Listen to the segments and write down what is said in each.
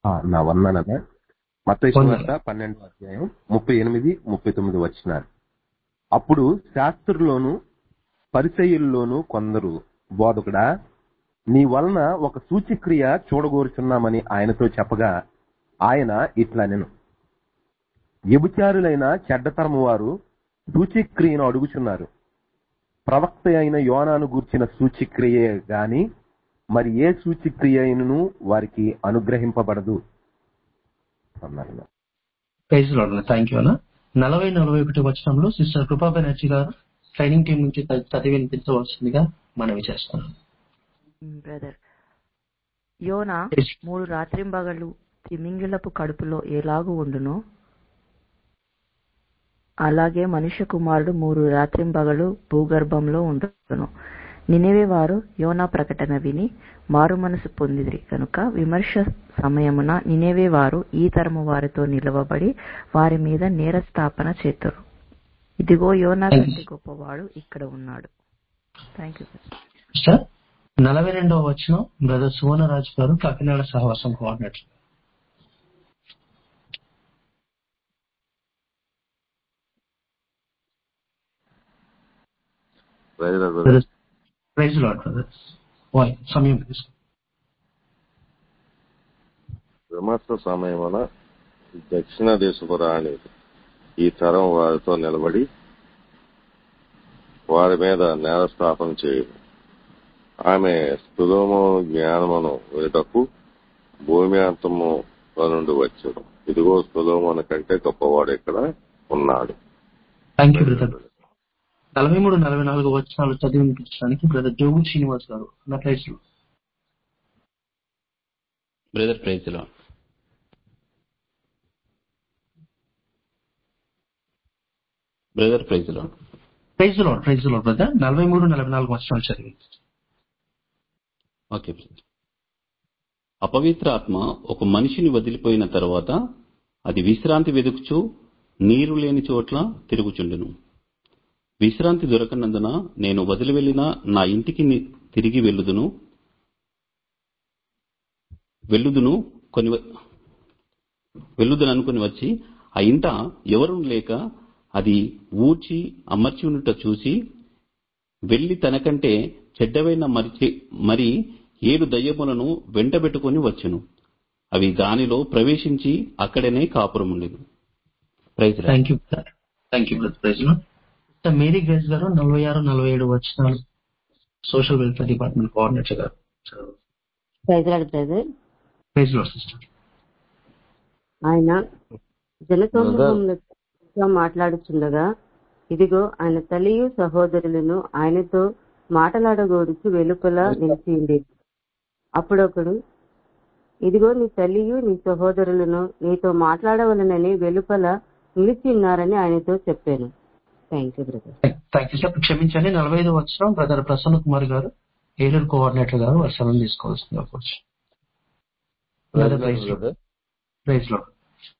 ఆ, నా వందనమే మత్తయి వందనం. సువార్త పన్నెండు అధ్యాయం ముప్పై ఎనిమిది ముప్పై తొమ్మిది వచ్చినారు అప్పుడు శాస్త్రుల్లోను పరిచయుల్లోను కొందరు బోధకుడా నీ వలన ఒక సూచిక్రియ చూడగోరుచున్నామని ఆయనతో చెప్పగా ఆయన ఇట్లా నేను వ్యభిచారులైన చెడ్డతరము వారు సూచిక్రియను అడుగుచున్నారు ప్రవక్త అయిన యోనాను గూర్చిన సూచిక్రియే గాని మరి ఏ సూచిక్రియ అయినను వారికి అనుగ్రహింపబడదు అన్నారు ప్రైజ్ లాడ్ థ్యాంక్ యూ అన్న నలభై నలభై ఒకటి వచనంలో సిస్టర్ కృపా బెనర్జీ గారు ట్రైనింగ్ టీం నుంచి చ- చదివి వినిపించవలసిందిగా మనవి చేస్తున్నాను బ్రదర్ యోన మూడు రాత్రింబగళ్ళు తిమింగిలపు కడుపులో ఎలాగు ఉండునో అలాగే మనుష్య కుమారుడు మూడు రాత్రింబగళ్ళు భూగర్భంలో ఉండును నినివే వారు యోనా ప్రకటన విని మారు మనసు పొందిదిరి కనుక విమర్శ సమయమున నినేవే వారు ఈ తరము వారితో నిలవబడి వారి మీద నేరస్థాపన చేతురు ఇదిగో యోనా కంటే గొప్పవాడు ఇక్కడ ఉన్నాడు థ్యాంక్ యూ సార్ నలభై రెండవ వచనం బ్రదర్ సువర్ణరాజు గారు కాకినాడ సహవాసం కోఆర్డినేటర్ ప్రైజ్ లాడ్ బ్రదర్ వాయ్ సమయం తీసుకో విమర్శ సమయమున దక్షిణ దేశపు రాణి ఈ తరం వారితో నిలబడి వారి మీద నేరస్థాపన చేయదు ఆమె స్థులము జ్ఞానమును వెనుటకు భూమి అంతము నుండి వచ్చాడు ఇదిగో స్థులమున కంటే గొప్పవాడు ఇక్కడ ఉన్నాడు థ్యాంక్ యూ బ్రదర్ నలభై మూడు నలభై నాలుగు వచనాలు చదివి వినిపించడానికి బ్రదర్ జోగు శ్రీనివాస్ గారు నా praise lord brother praise lord brother praise lord praise lord praise lord brother నలభై మూడు నలభై నాలుగు వచనాలు చదివి ఓకే బ్రదర్ అపవిత్ర ఆత్మ ఒక మనిషిని వదిలిపోయిన తర్వాత అది విశ్రాంతి వెదుకుచు నీరు లేని చోట్ల తిరుగుచుండును విశ్రాంతి దొరకనందున నేను వదిలి వెళ్ళిన నా ఇంటికి ని- తిరిగి వెళ్ళుదును వెళ్ళుదును కొని వ- వెళ్ళుదును అనుకుని వచ్చి ఆ ఇంట ఎవరు లేక అది ఊడ్చి అమర్చి ఉండుట చూసి వెళ్లి తనకంటే చెడ్డవైన మరిచి మరి ఏడు దయ్యములను వెంటబెట్టుకుని వచ్చెను అవి దానిలో ప్రవేశించి అక్కడనే కాపురం ఉండేది praise lord. Thank you thank you brother praise lord sir Mary Grace గారు నలభై ఆరు నలభై ఏడు వచనాలు సోషల్ వెల్ఫేర్ డిపార్ట్మెంట్ కోఆర్డినేటర్ గారు praise lord brother praise lord sister ఆయన జనసమూహంలో మాట్లాడుచుండగా ఇదిగో ఆయన తల్లియు సహోదరులను ఆయనతో మాటలాడగోరుచు వెలుపల నిలిచి ఉండేది అప్పుడొకడు ఇదిగో నీ తల్లియు నీ సహోదరులను నీతో మాట్లాడవలనని వెలుపల నిలిచి ఉన్నారని ఆయనతో చెప్పాను thank you brother thank you sir క్షమించండి నలభై ఐదు వచ్చిన బ్రదర్ ప్రసన్న కుమార్ గారు ఏలూరు కోఆర్డినేటర్ గారు వారి సెలవు తీసుకోవాల్సింది అవ్వచ్చు బ్రదర్ ప్రైజ్ లో ప్రైజ్ లో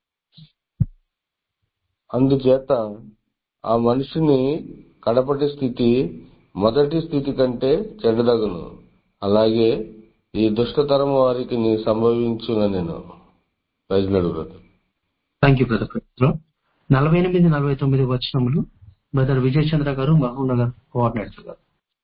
అందుచేత ఆ మనిషిని కడపటి స్థితి మొదటి స్థితి కంటే చెడ్డదగును అలాగే ఈ దుష్టతరం వారికి నీ సంభవించున నేను ప్రజలు థ్యాంక్ యూ బ్రదర్ ప్రైజ్ లో నలభై ఎనిమిది నలభై తొమ్మిది వచనములు బ్రదర్ విజయ్ చంద్ర గారు మహబూబ్ నగర్ కోఆర్డినేటర్ గారు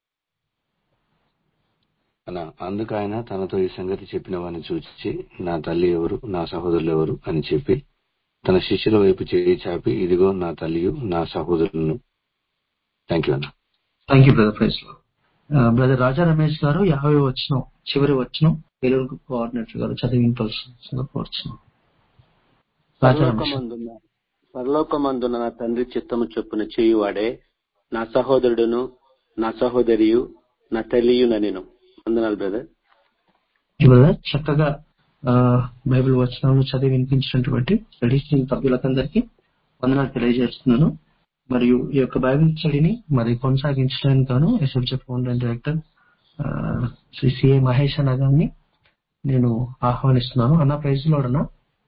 అన అందుకు ఆయన తనతో ఈ సంగతి చెప్పిన వారిని చూచి నా తల్లి ఎవరు నా సహోదరులు ఎవరు అని చెప్పి తన శిష్యుల వైపు చేయి చాపి ఇదిగో నా తల్లియు నా సహోదరులను థ్యాంక్ యూ అన్న thank you brother praise lord brother Raja Ramesh గారు యాభై వచ్చిన చివరి వచ్చిన ఏలూరు కోఆర్డినేటర్ గారు చదివించాల్సిందిగా కోరుచున్నాం రాజా రమేష్ పరలోకమందున్న పరలోకమందున నా తండ్రి చిత్తము చొప్పున చేయువాడే నా సహోదరుడును నా సహోదరియు నా తల్లియు నేను వందనాలు బ్రదర్ బ్రదర్ చక్కగా ఆ, బైబిల్ వచనాలను చదివి వినిపించినటువంటి స్టడీస్ టీం సభ్యులకందరికీ వందనాలు తెలియజేస్తున్నాను మరియు ఈ యొక్క బైబిల్ స్టడీని మరి కొనసాగించడానికి గాను ఎస్ఎఫ్జె ఫౌండర్ డైరెక్టర్ ఆ, శ్రీ సిఏ మహేష్ అన్న గారిని నేను ఆహ్వానిస్తున్నాను అన్న ప్రైజ్ లోడనా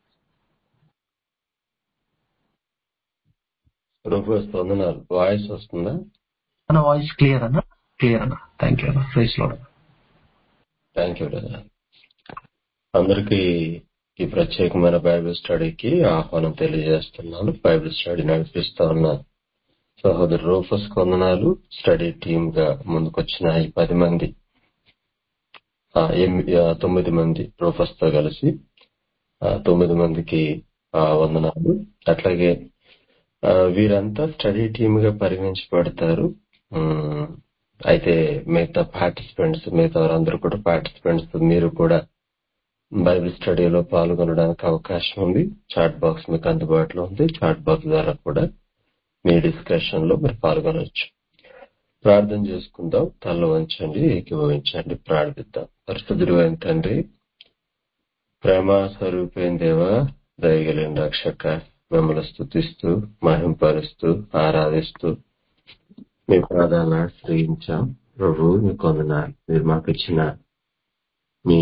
రూపస్ వందనాలు వాయిస్ వస్తుందా అన్న వాయిస్ క్లియర్ అన్న క్లియర్ అన్న థ్యాంక్ యూ అన్న praise lord thank you brother అందరికీ ఈ ప్రత్యేకమైన బైబిల్ స్టడీకి ఆహ్వానం తెలియజేస్తున్నాను బైబిల్ స్టడీ నడిపిస్తా ఉన్నాను సహోదరు రూఫస్ కొందనాలు స్టడీ టీమ్ గా ముందుకొచ్చిన ఈ పది మంది ఆ, ఎనిమి- ఆ, తొమ్మిది మంది రూఫస్ తో కలిసి ఆ, తొమ్మిది మందికి ఆ, వందనాలు అట్లాగే ఆ, వీరంతా స్టడీ టీమ్ గా పరిగణించబడతారు ఉమ్, అయితే మిగతా పార్టిసిపెంట్స్ మిగతా వారందరూ కూడా పార్టిసిపెంట్స్ మీరు కూడా బైబిల్ స్టడీలో పాల్గొనడానికి అవకాశం ఉంది చాట్ బాక్స్ మీకు అందుబాటులో ఉంది చాట్ బాక్స్ ద్వారా కూడా మీ డిస్కషన్ లో మీరు పాల్గొనవచ్చు ప్రార్థన చేసుకుందాం తల వంచండి ఏకీభవించండి ప్రార్థిద్దాం పరిశుద్ధుడు అయిన తండ్రి ప్రేమ స్వరూపైన దేవ దయగలిగిన రక్షక మిమ్మల్ని స్థుతిస్తూ మహింపరుస్తూ ఆరాధిస్తూ మీ పాదాలను ఆశ్రయించాం ప్రభు మీ కొందనాలు మీరు మాకు ఇచ్చిన మీ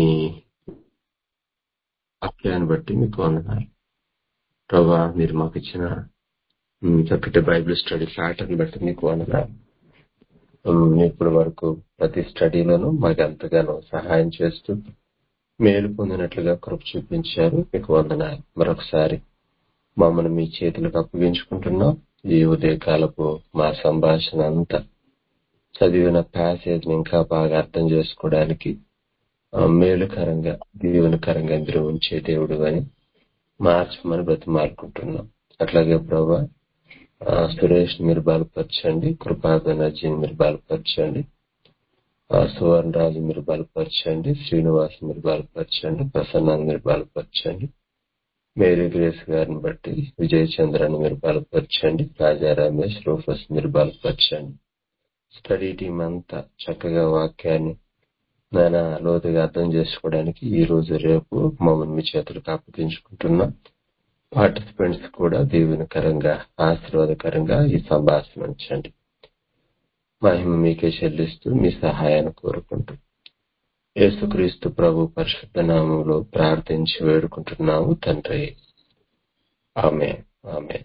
వాక్యాన్ని బట్టి మీకు వందనాలు ప్రభా మీరు మాకు ఇచ్చిన ఉమ్, చక్కటి బైబిల్ స్టడీ ప్యాటర్న్ బట్టి మీకు వందనాలు ఉమ్, ఇప్పటి వరకు ప్రతి స్టడీలోనూ మాకు ఎంతగానో సహాయం చేస్తూ మేలు పొందినట్లుగా కృప చూపించారు మీకు వందనాలు మరొకసారి మమ్మల్ని మీ చేతులకు అప్పగించుకుంటున్నాం ఈ ఉదయకాలపు మా సంభాషణ అంతా చదివిన ప్యాసేజ్ ఇంకా బాగా అర్థం చేసుకోవడానికి ఆ, మేలుకరంగా దీవెనకరంగా మీరు ఉంచే దేవుడు అని మార్చమని బ్రతిమాలుకుంటున్నాం అట్లాగే ప్రభా ఆ, సురేష్ మీరు బలపరచండి కృపా బెనర్జీని మీరు బలపరచండి ఆ, సువర్ణ రాజు మీరు బలపరచండి శ్రీనివాస్ మీరు బలపరచండి ప్రసన్నాన్ని మీరు బలపరచండి మేరీ గ్రేస్ గారిని బట్టి విజయ్ చంద్రని మీరు బలపరచండి రాజా రమేష్ రూఫస్ మీరు బలపరచండి స్టడీ టీం అంతా చక్కగా వాక్యాన్ని నాయన లోతుగా అర్థం చేసుకోవడానికి ఈ రోజు రేపు మమ్మల్ని మీ చేతులకు అప్పగించుకుంటున్నాం పార్టిసిపెంట్స్ కూడా దీవెనకరంగా ఆశీర్వాదకరంగా ఈ సంభాషణ ఉంచండి మహిమ మీకే చెల్లిస్తూ మీ సహాయాన్ని కోరుకుంటూ యేసుక్రీస్తు ప్రభు పరిశుద్ధ నామంలో ప్రార్థించి వేడుకుంటున్నాము తండ్రి ఆమె ఆమె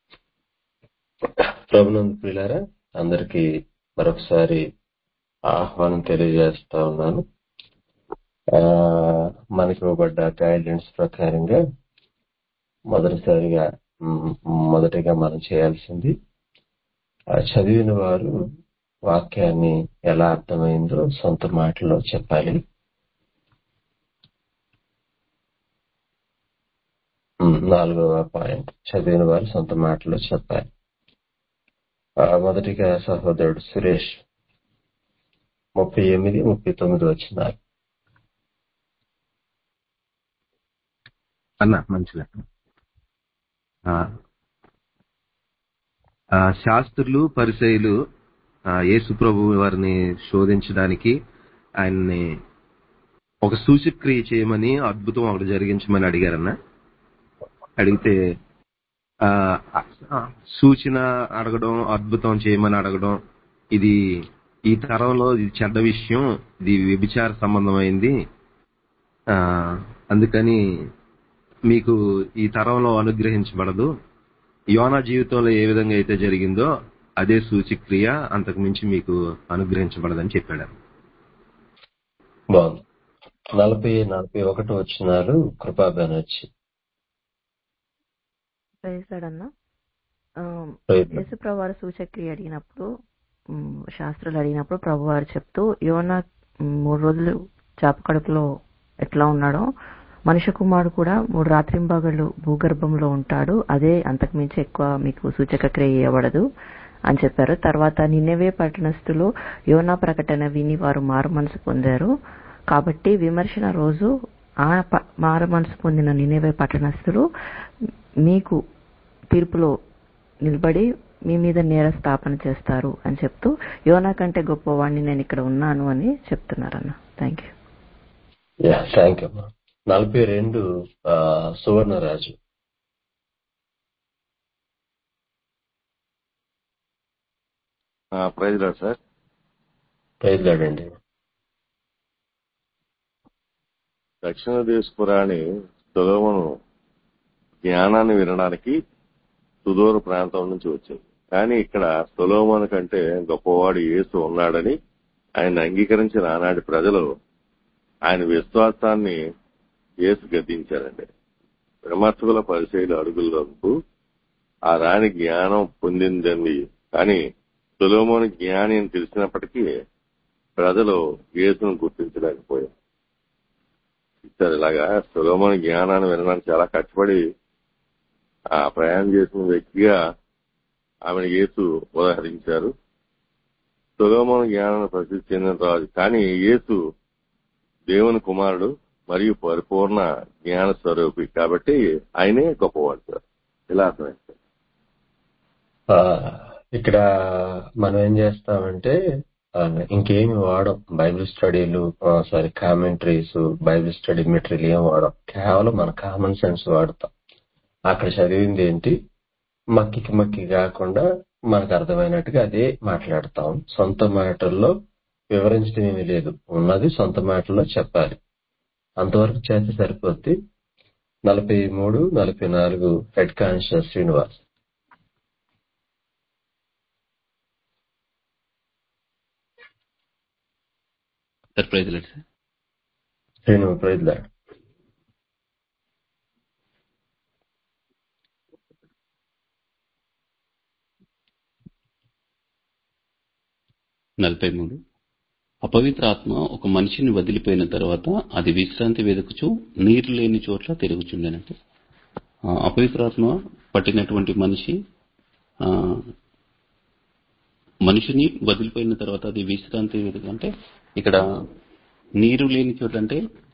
ప్రభునందు ప్రియులారా అందరికీ మరొకసారి ఆహ్వానం తెలియజేస్తా ఉన్నాను ఆ మనకి ఇవ్వబడ్డ గైడ్లైన్స్ ప్రకారంగా మొదటిసారిగా మ్, మొదటిగా మనం చేయాల్సింది ఆ చదివిన వారు వాక్యాన్ని ఎలా అర్థమైందో సొంత మాటలో చెప్పాలి మ్, నాలుగవ పాయింట్ చదివిన వారు సొంత మాటలో చెప్పాలి ఆ, మొదటిగా సహోదరుడు సురేష్ ముప్పై ఎనిమిది ముప్పై తొమ్మిది వచ్చినారు అన్న మంచిగా ఆ, ఆ, శాస్త్రులు పరిసయులు యేసు ప్రభు వారిని శోధించడానికి ఆయన్ని ఒక సూచక్రియ చేయమని అద్భుతం ఒకటి జరిగించమని అడిగారన్న అడిగితే ఆ, ఆ, సూచన అడగడం అద్భుతం చేయమని అడగడం ఇది ఈ తరంలో ఇది చెడ్డ విషయం ఇది వ్యభిచార సంబంధమైంది ఆ, అందుకని మీకు ఈ తరంలో అనుగ్రహించబడదు యోనా జీవితంలో ఏ విధంగా అయితే జరిగిందో అదే సూచిక్రియ అంతకు మించి మీకు అనుగ్రహించబడదని చెప్పాడు బాగుంది నలభై నలభై ఒకటి వచ్చినారు కృపా బెనర్జీ ప్రవేశాడన్న ప్రయత్నం యేసు ప్రభువారు సూచక్రియ అడిగినప్పుడు ఉమ్, శాస్త్రులు అడిగినప్పుడు ప్రభువారు చెప్తూ యోన ఉమ్, మూడు రోజులు చాప కడుపులో ఎట్లా ఉన్నాడో మనుష్య కుమారుడు కూడా మూడు రాత్రింబగళ్ళు భూగర్భంలో ఉంటాడు అదే అంతకుమించి ఎక్కువ మీకు సూచక క్రియ ఇవ్వబడదు అని చెప్పారు తర్వాత నిన్నవే పట్టణస్థులు యోనా ప్రకటన విని వారు మారు మనసు పొందారు కాబట్టి విమర్శన రోజు ఆ ప- మారు మనసు పొందిన నినేవే పట్టణస్థులు మీకు తీర్పులో నిలబడి మీ మీద నేర స్థాపన చేస్తారు అని చెప్తూ యోనా కంటే గొప్పవాడిని నేను ఇక్కడ ఉన్నాను అని చెప్తున్నారన్న thank you ya thank you నలభై రెండు ఆ, సువర్ణరాజు ప్రైజ్ రాదు సార్ ప్రయత్నాడండి దక్షిణ దేశపురాణి సులోమును జ్ఞానాన్ని వినడానికి సుదూర ప్రాంతం నుంచి వచ్చింది కానీ ఇక్కడ సులోమును కంటే గొప్పవాడు యేసు ఉన్నాడని ఆయన అంగీకరించిన ఆనాటి ప్రజలు ఆయన విశ్వాసాన్ని యేసు గద్దించారండి విమర్శకుల పరిచయలు అడుగులకు ఆ రాణి జ్ఞానం పొందిందండి కానీ సులోమోని జ్ఞాని అని తెలిసినప్పటికీ ప్రజలు యేసును గుర్తించలేకపోయారు ఇచ్చారు ఇలాగా సులోమోని జ్ఞానాన్ని వినడానికి చాలా కష్టపడి ఆ ప్రయాణం చేసిన వ్యక్తిగా ఆమెను యేసు ఉదాహరించారు సులోమోని జ్ఞానాన్ని ప్రసిద్ధి చెందిన రాజు కానీ యేసు దేవుని కుమారుడు మరియు పరిపూర్ణ జ్ఞాన స్వరూపి కాబట్టి ఆయనే గొప్పవాడు సార్ ఇలా అర్థమైంది ఆ, ఇక్కడ మనం ఏం చేస్తామంటే ఆ, ఇంకేమి వాడం బైబిల్ స్టడీలు sorry commentaries Bible study material ఏం వాడం కేవలం మన కామన్ సెన్స్ వాడతాం అక్కడ చదివింది ఏంటి మక్కికి మక్కి కాకుండా మనకు అర్థమైనట్టుగా అదే మాట్లాడతాం సొంత మాటల్లో వివరించడం ఏమీ లేదు ఉన్నది సొంత మాటల్లో చెప్పాలి అంతవరకు చేస్తే సరిపోద్ది నలభై మూడు నలభై నాలుగు head conscious Srinivas sir praise లేదు సార్ శ్రీను ప్రైజ్లాడ్ నలభై మూడు అపవిత్ర ఆత్మ ఒక మనిషిని వదిలిపోయిన తర్వాత అది విశ్రాంతి వెదకుచు నీరు లేని చోట్ల తిరుగుచుండెనంటే ఆ, అపవిత్రాత్మ పట్టినటువంటి మనిషి ఆ, మనిషిని వదిలిపోయిన తర్వాత అది విశ్రాంతి వెదక అంటే ఇక్కడ నీరు లేని చోట అంటే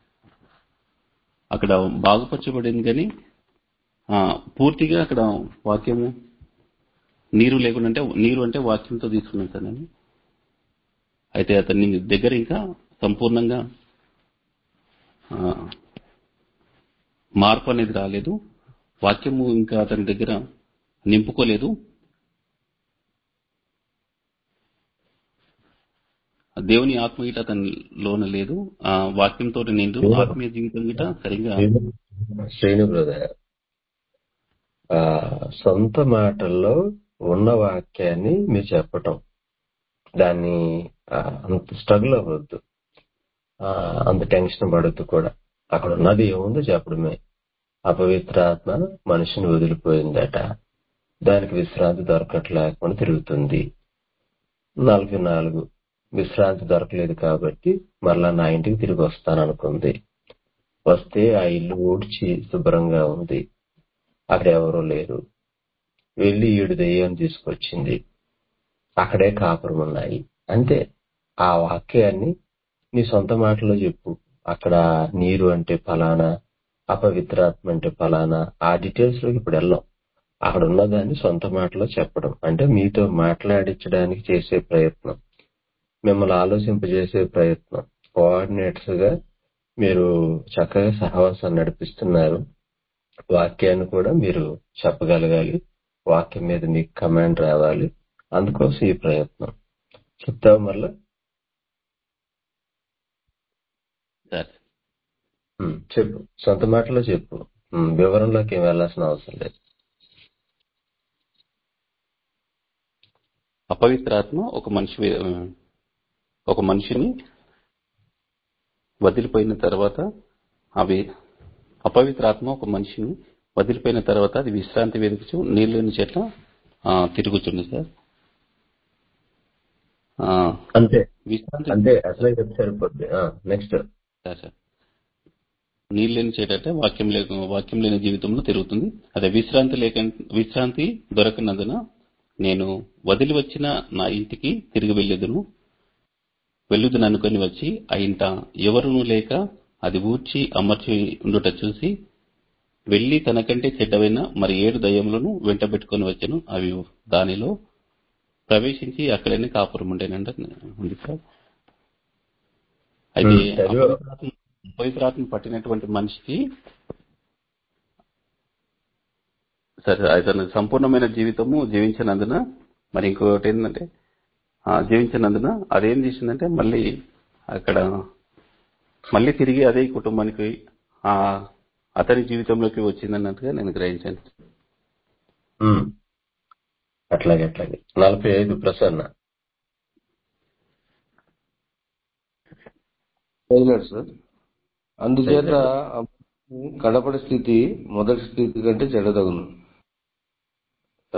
అక్కడ బాగుపరచబడింది కానీ ఆ, పూర్తిగా అక్కడ వాక్యము నీరు లేకుండా అంటే నీరు అంటే వాక్యంతో తీసుకున్నాను సార్ నేను అయితే అతని దగ్గర ఇంకా సంపూర్ణంగా ఆ, మార్పు అనేది రాలేదు వాక్యము ఇంకా అతని దగ్గర నింపుకోలేదు దేవుని ఆత్మ గిట అతని లోన లేదు ఆ వాక్యంతో నిండు ఆత్మీయ జీవితం గిట సరిగ్గా శ్రీను బ్రదర్ ఆ, సొంత మాటల్లో ఉన్న వాక్యాన్ని మీరు చెప్పటం దాన్ని ఆ, అంత స్ట్రగుల్ అవ్వద్దు ఆ, అంత టెన్షన్ పడద్దు కూడా అక్కడ ఉన్నది ఏముందో చెప్పడమే అపవిత్రాత్మ మనిషిని వదిలిపోయిందట దానికి విశ్రాంతి దొరకట్లేకుండా తిరుగుతుంది నలభై నాలుగు విశ్రాంతి దొరకలేదు కాబట్టి మరలా నా ఇంటికి తిరిగి వస్తాననుకుంది వస్తే ఆ ఇల్లు ఊడ్చి శుభ్రంగా ఉంది అక్కడ ఎవరూ లేరు వెళ్లి ఈడు దెయ్యాన్ని తీసుకొచ్చింది అక్కడే కాపురం ఉన్నాయి అంతే ఆ వాక్యాన్ని నీ సొంత మాటలో చెప్పు అక్కడ నీరు అంటే ఫలానా అపవిత్రాత్మ అంటే ఫలానా ఆ డీటెయిల్స్ లోకి ఇప్పుడు వెళ్ళాం అక్కడ ఉన్నదాన్ని సొంత మాటలో చెప్పడం అంటే మీతో మాట్లాడించడానికి చేసే ప్రయత్నం మిమ్మల్ని ఆలోచింపజేసే ప్రయత్నం కోఆర్డినేటర్స్ గా మీరు చక్కగా సహవాసాన్ని నడిపిస్తున్నారు వాక్యాన్ని కూడా మీరు చెప్పగలగాలి వాక్యం మీద మీకు కమాండ్ రావాలి అందుకోసం ఈ ప్రయత్నం చెప్తావు మళ్ళా సార్ ఉమ్, చెప్పు సొంత మాటలో చెప్పు ఉమ్, వివరంలోకి ఏం వెళ్ళాల్సిన అవసరం లేదు అపవిత్రాత్మ ఒక మనిషి వే- ఒక మనిషిని వదిలిపోయిన తర్వాత అవి అపవిత్రాత్మ ఒక మనిషిని వదిలిపోయిన తర్వాత అది విశ్రాంతి వెతుకుచు నీళ్ళని చెట్ల ఆ, తిరుగుతుంది సార్ ఆ, అంతే విశ్రాంతి అంతే అసలే చెప్తే సరిపోద్ది నెక్స్ట్ సార్ సార్ నీళ్ళు లేని చేటంటే వాక్యం లేక వాక్యం లేని జీవితంలో తిరుగుతుంది అదే విశ్రాంతి లేక విశ్రాంతి దొరకనందున నేను వదిలి వచ్చిన నా ఇంటికి తిరిగి వెళ్ళేదును వెళ్ళుదును అనుకొని వచ్చి ఆ ఇంట ఎవరునూ లేక అది ఊడ్చి అమర్చి ఉండుట చూసి వెళ్లి తనకంటే చెడ్డవైన మరి ఏడు దయ్యములను వెంటబెట్టుకొని వచ్చాను అవి దానిలో ప్రవేశించి అక్కడనే కాపురం ఉండేనంట ఉంది సార్ అయితే ఉమ్, చదివా. అపవిత్రాత్మ పవిత్రాత్మ పట్టినటువంటి మనిషికి సరే అతను సంపూర్ణమైన జీవితము జీవించినందున మరి ఇంకొకటి ఏంటంటే ఆ, జీవించినందున అదేం చేసిందంటే మళ్ళీ అక్కడ మళ్ళీ తిరిగి అదే కుటుంబానికి ఆ అతని జీవితంలోకి వచ్చిందన్నట్టుగా నేను గ్రహించాను ఉమ్, అట్లాగే అట్లాగే నలభై ఐదు ప్రసన్న వదిలాడు సార్ అందుచేత కడపడి స్థితి మొదటి స్థితి కంటే చెడదగును ఆ,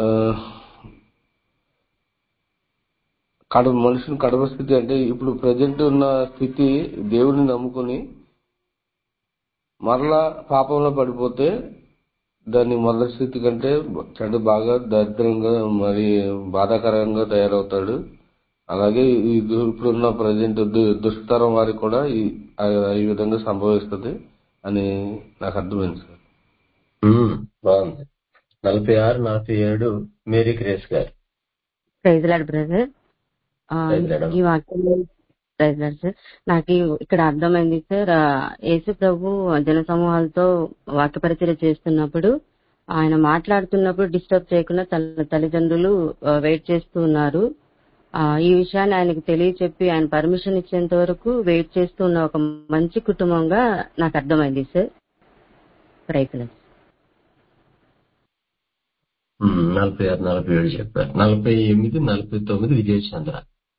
కడ మనుషుని కడప స్థితి అంటే ఇప్పుడు ప్రజెంట్ ఉన్న స్థితి దేవుడిని నమ్ముకుని మరలా పాపంలో పడిపోతే దాని మొదటి స్థితి కంటే చెడ్డ బాగా దరిద్రంగా మరి బాధాకరంగా తయారవుతాడు అలాగే ఈ దు- ఇప్పుడున్న ప్రజెంట్ దుష్టతరం వారికి కూడా ఈ ఆ- ఈ విధంగా సంభవిస్తుంది అని నాకు అర్థమైంది సార్ ఉమ్, బాగుంది నలభై ఆరు నలభై ఏడు మేరీ క్రేస్ గారు ప్రైజ్ లాడ్ బ్రదర్ ఆ, ప్రైజ్ లార్డ్. ఈ వాక్యం ప్రైజ్ లార్డ్ సార్ నాకు ఈ- ఇక్కడ అర్థమైంది సార్ ఆ, యేసు ప్రభు జన సమూహాలతో వాక్య పరిచయం చేస్తున్నప్పుడు ఆయన మాట్లాడుతున్నప్పుడు డిస్టర్బ్ చేయకుండా తన తల్లిదండ్రులు వెయిట్ చేస్తూ ఉన్నారు ఆ, ఈ విషయాన్ని ఆయనకు తెలియచెప్పి ఆయన పర్మిషన్ ఇచ్చేంత వరకు వెయిట్ చేస్తూ ఉన్న ఒక మంచి కుటుంబంగా నాకు అర్థమైంది సార్ ప్రైజ్ లార్డ్. ఉమ్, నలభై ఆరు నలభై ఏడు చెప్పారు నలభై ఎనిమిది నలభై తొమ్మిది విజయ చంద్ర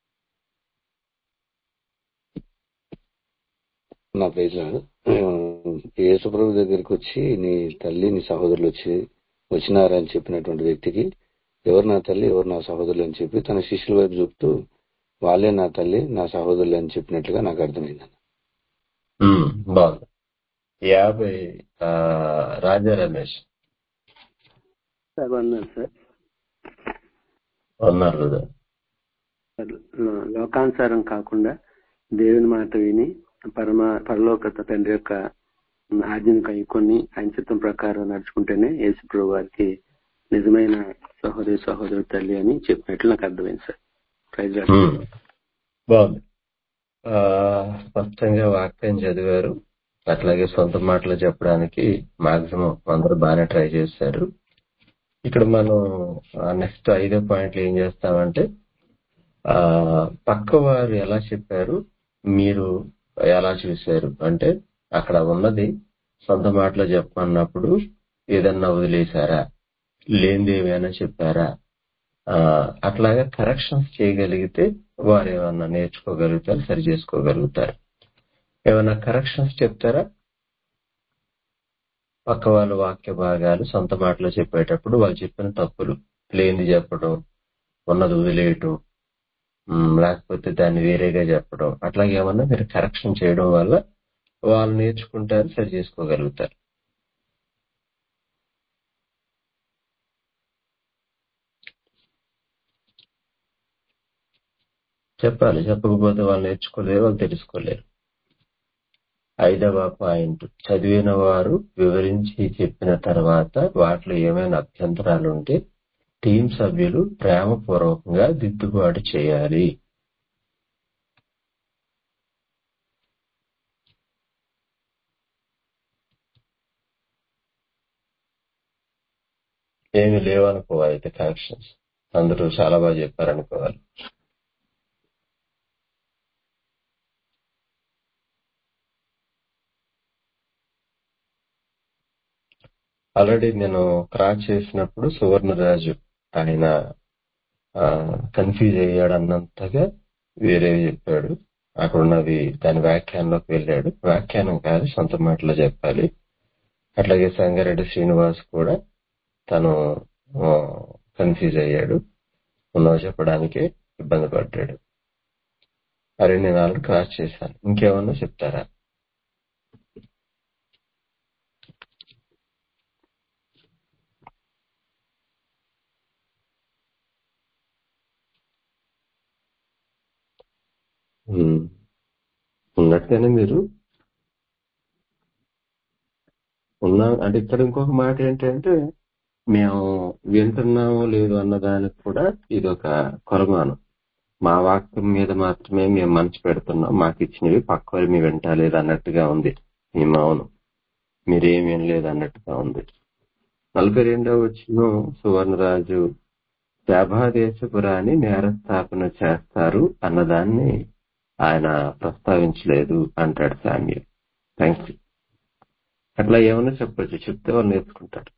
నా ప్రైజ్ లార్డ్. ఆ, యేసుప్రభు దగ్గరికి వచ్చి నీ తల్లి నీ సహోదరులు వచ్చి వచ్చినారని చెప్పినటువంటి వ్యక్తికి ఎవరు నా తల్లి ఎవరు నా సహోదరులు అని చెప్పి తన శిష్యుల వైపు చూపుతూ వాళ్ళే నా తల్లి నా సహోదరులు అని చెప్పినట్లుగా నాకు అర్థమైంది ఉమ్, బాగుంది యాభై ఆ, రాజా రమేష్ సార్ వందనాలు సార్ ఉన్నారు కదా లో- లోకానుసారం కాకుండా దేవుని మాట విని పరమ పరలోకత తండ్రి యొక్క ఆజ్ఞను కైకొని ఆయన చిత్తం ప్రకారం నడుచుకుంటేనే యేసు ప్రభు వారికి నిజమైన సహోదరి సహోదరు తల్లి అని చెప్పినట్లు నాకు అర్థమైంది సార్ ప్రైజ్ లార్డ్. ఉమ్, బాగుంది ఆ, స్పష్టంగా వాక్యం చదివారు అట్లాగే సొంత మాటలు చెప్పడానికి మాక్సిమం అందరూ బాగానే ట్రై చేశారు ఇక్కడ మనం నెక్స్ట్ ఐదో పాయింట్లు ఏం చేస్తామంటే ఆ పక్క వారు ఎలా చెప్పారు మీరు ఎలా చూశారు అంటే అక్కడ ఉన్నది సొంత మాటలో చెప్పమన్నప్పుడు ఏదన్నా వదిలేశారా లేనిది ఏమైనా చెప్పారా ఆ, అట్లాగా కరెక్షన్స్ చేయగలిగితే వారు ఏమన్నా నేర్చుకోగలుగుతారు సరి చేసుకోగలుగుతారు ఏమైనా కరెక్షన్స్ చెప్తారా పక్క వాళ్ళ వాక్య భాగాలు సొంత మాటలో చెప్పేటప్పుడు వాళ్ళు చెప్పిన తప్పులు లేనిది చెప్పడం ఉన్నది వదిలేయటం ఉమ్, లేకపోతే దాన్ని వేరేగా చెప్పడం అట్లాగే ఏమన్నా మీరు కరెక్షన్ చేయడం వల్ల వాళ్ళు నేర్చుకుంటారు సరి చేసుకోగలుగుతారు చెప్పాలి చెప్పకపోతే వాళ్ళు నేర్చుకోలేరు వాళ్ళు తెలుసుకోలేరు ఐదవ పాయింట్ చదివిన వారు వివరించి చెప్పిన తర్వాత వాటిలో ఏమైనా అభ్యంతరాలు ఉంటే టీం సభ్యులు ప్రేమపూర్వకంగా దిద్దుబాటు చేయాలి ఏమి లేవనుకోవాలి అయితే కరెక్షన్స్ అందరూ చాలా బాగా చెప్పారనుకోవాలి ఆల్రెడీ నేను క్రాస్ చేసినప్పుడు సువర్ణరాజు ఆయన కన్ఫ్యూజ్ అయ్యాడు అన్నంతగా వేరే చెప్పాడు అక్కడ ఉన్నది దాని వ్యాఖ్యానంలోకి వెళ్ళాడు వ్యాఖ్యానం కాదు సొంత మాటలో చెప్పాలి అట్లాగే సంగారెడ్డి శ్రీనివాస్ కూడా తను కన్ఫ్యూజ్ అయ్యాడు ఉన్నవి చెప్పడానికే ఇబ్బంది పడ్డాడు అరే నేను ఆల్రెడీ క్రాస్ చేశాను ఇంకేమన్నా చెప్తారా ఉమ్. ఉన్నట్టుగానే మీరు ఉన్నా అంటే ఇక్కడ ఇంకొక మాట ఏంటంటే మేము వింటున్నామో లేదు అన్నదానికి కూడా ఇది ఒక కొలమానం మా వాక్యం మీద మాత్రమే మేము మనసు పెడుతున్నాం మాకు ఇచ్చినవి పక్క వారి మీ వింటలేదు అన్నట్టుగా ఉంది మీ మౌనం మీరేం వినలేదు అన్నట్టుగా ఉంది నలభై రెండవ వచ్చిన సువర్ణరాజు శాభాదేశపురాన్ని నేరస్థాపన చేస్తారు అన్నదాన్ని ఆయన ప్రస్తావించలేదు అంటాడు సామ్యం థ్యాంక్ యూ అట్లా ఏమన్నా చెప్పొచ్చు చెప్తే వాళ్ళు నేర్చుకుంటారు